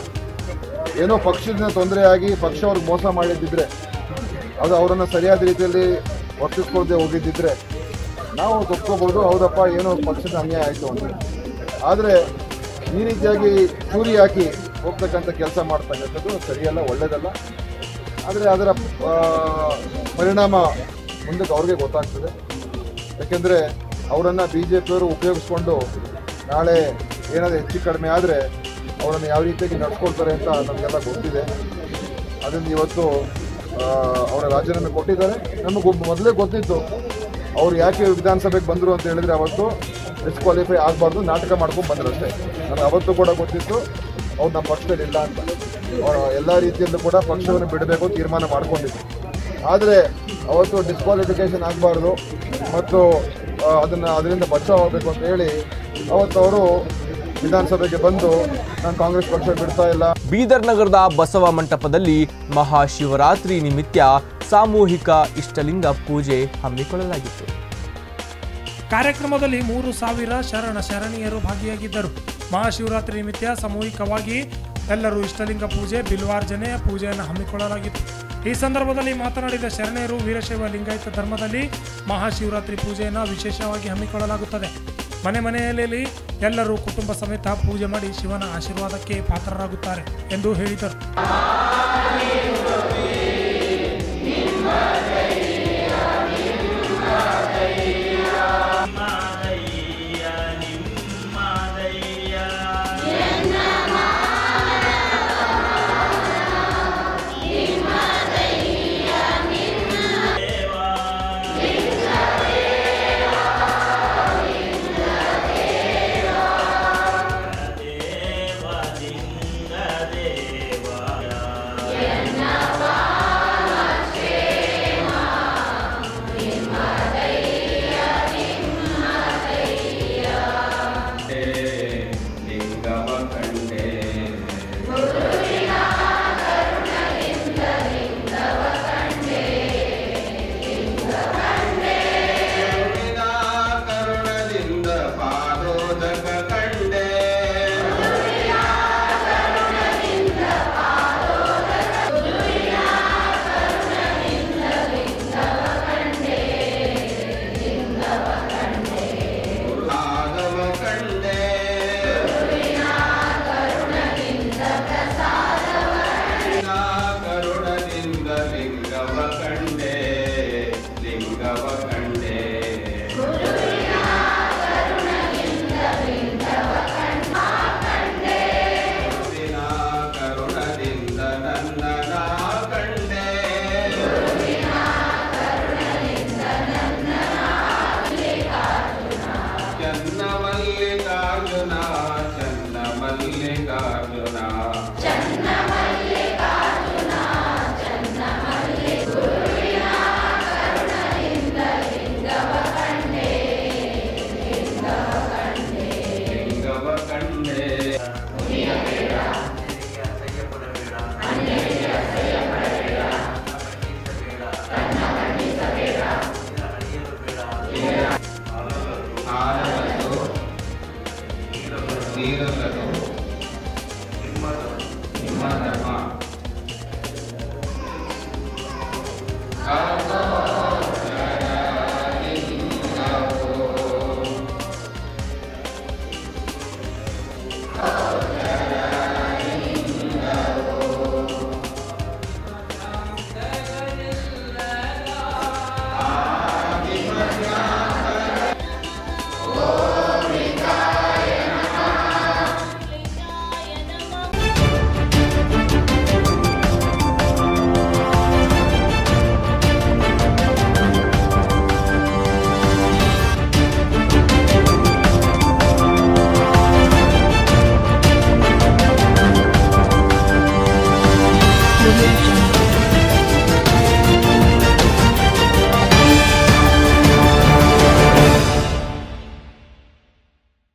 R: ಏನೋ ಪಕ್ಷದಿಂದ ತೊಂದರೆಯಾಗಿ ಪಕ್ಷ ಅವ್ರಿಗೆ ಮೋಸ ಮಾಡಿದ್ದಿದ್ರೆ ಅದು ಅವರನ್ನು ಸರಿಯಾದ ರೀತಿಯಲ್ಲಿ ವರ್ತಿಸ್ಕೊಳ್ದೆ ಹೋಗಿದ್ದಿದ್ರೆ ನಾವು ತಪ್ಕೋಬೋದು ಹೌದಪ್ಪ ಏನೋ ಪಕ್ಷದ ಅನ್ಯಾಯ ಆಯಿತು ಅಂತ ಆದರೆ ಈ ರೀತಿಯಾಗಿ ಚೂರಿ ಹಾಕಿ ಹೋಗ್ತಕ್ಕಂಥ ಕೆಲಸ ಮಾಡ್ತಕ್ಕಂಥದ್ದು ಸರಿಯಲ್ಲ ಒಳ್ಳೆಯದಲ್ಲ ಆದರೆ ಅದರ ಆ, ಪರಿಣಾಮ ಮುಂದಕ್ಕೆ ಅವ್ರಿಗೆ ಗೊತ್ತಾಗ್ತದೆ ಯಾಕೆಂದರೆ ಅವರನ್ನು ಬಿ ಜೆ ಪಿಯವರು ಉಪಯೋಗಿಸ್ಕೊಂಡು ನಾಳೆ ಏನಾದರೂ ಹೆಚ್ಚು ಕಡಿಮೆ ಆದರೆ ಅವರನ್ನು ಯಾವ ರೀತಿಯಾಗಿ ನಡ್ಸ್ಕೊಳ್ತಾರೆ ಅಂತ ನಮಗೆಲ್ಲ ಗೊತ್ತಿದೆ ಅದರಿಂದ ಇವತ್ತು ಆ, ಅವರ ರಾಜೀನಾಮೆ ಕೊಟ್ಟಿದ್ದಾರೆ ನಮಗೆ ಮೊದಲೇ ಗೊತ್ತಿತ್ತು ಅವ್ರು ಯಾಕೆ ವಿಧಾನಸಭೆಗೆ ಬಂದರು ಅಂತ ಹೇಳಿದ್ರೆ ಅವತ್ತು ಡಿಸ್ಕ್ವಾಲಿಫೈ ಆಗಬಾರ್ದು ನಾಟಕ ಮಾಡ್ಕೊಂಡು ಬಂದ್ರು ಅಷ್ಟೇ ನನಗೆ ಅವತ್ತು ಕೂಡ ಗೊತ್ತಿತ್ತು ಅವ್ರು ನಮ್ಮ ಪಕ್ಷದಲ್ಲಿ ಇಲ್ಲ ಅಂತ ಅವ್ರು ಎಲ್ಲ ರೀತಿಯಲ್ಲೂ ಕೂಡ ಪಕ್ಷವನ್ನು ಬಿಡಬೇಕು ಅಂತ ತೀರ್ಮಾನ ಮಾಡ್ಕೊಂಡಿದ್ರು ಆದರೆ ಅವತ್ತು ಡಿಸ್ಕ್ವಾಲಿಫಿಕೇಶನ್ ಆಗಬಾರ್ದು ಮತ್ತು ಆ, ಅದನ್ನು ಅದರಿಂದ ಬಚಾವ್ ಆಗಬೇಕು ಅಂತ ಹೇಳಿ ಅವತ್ತು ಅವರು ವಿಧಾನಸಭೆಗೆ ಬಂದು ನಾನು ಕಾಂಗ್ರೆಸ್ ಪಕ್ಷ ಬಿಡ್ತಾ ಇಲ್ಲ
A: ಬೀದರ್ ನಗರದ ಬಸವ ಮಂಟಪದಲ್ಲಿ ಮಹಾಶಿವರಾತ್ರಿ ನಿಮಿತ್ತ ಸಾಮೂಹಿಕ ಇಷ್ಟಲಿಂಗ ಪೂಜೆ ಹಮ್ಮಿಕೊಳ್ಳಲಾಗಿತ್ತು
B: ಕಾರ್ಯಕ್ರಮದಲ್ಲಿ ಮೂರು ಸಾವಿರ ಶರಣ ಶರಣೀಯರು ಭಾಗಿಯಾಗಿದ್ದರು ಮಹಾಶಿವರಾತ್ರಿ ನಿಮಿತ್ತ ಸಾಮೂಹಿಕವಾಗಿ ಎಲ್ಲರೂ ಇಷ್ಟಲಿಂಗ ಪೂಜೆ ಬಿಲ್ವಾರ್ಜನೆ ಪೂಜೆಯನ್ನು ಹಮ್ಮಿಕೊಳ್ಳಲಾಗಿತ್ತು ಈ ಸಂದರ್ಭದಲ್ಲಿ ಮಾತನಾಡಿದ ಶರಣೆಯರು ವೀರಶೈವ ಲಿಂಗಾಯತ ಧರ್ಮದಲ್ಲಿ ಮಹಾಶಿವರಾತ್ರಿ ಪೂಜೆಯನ್ನು ವಿಶೇಷವಾಗಿ ಹಮ್ಮಿಕೊಳ್ಳಲಾಗುತ್ತದೆ ಮನೆ ಮನೆಯಲ್ಲಿ ಎಲ್ಲರೂ ಕುಟುಂಬ ಸಮೇತ ಪೂಜೆ ಮಾಡಿ ಶಿವನ ಆಶೀರ್ವಾದಕ್ಕೆ ಪಾತ್ರರಾಗುತ್ತಾರೆ ಎಂದು ಹೇಳಿದರು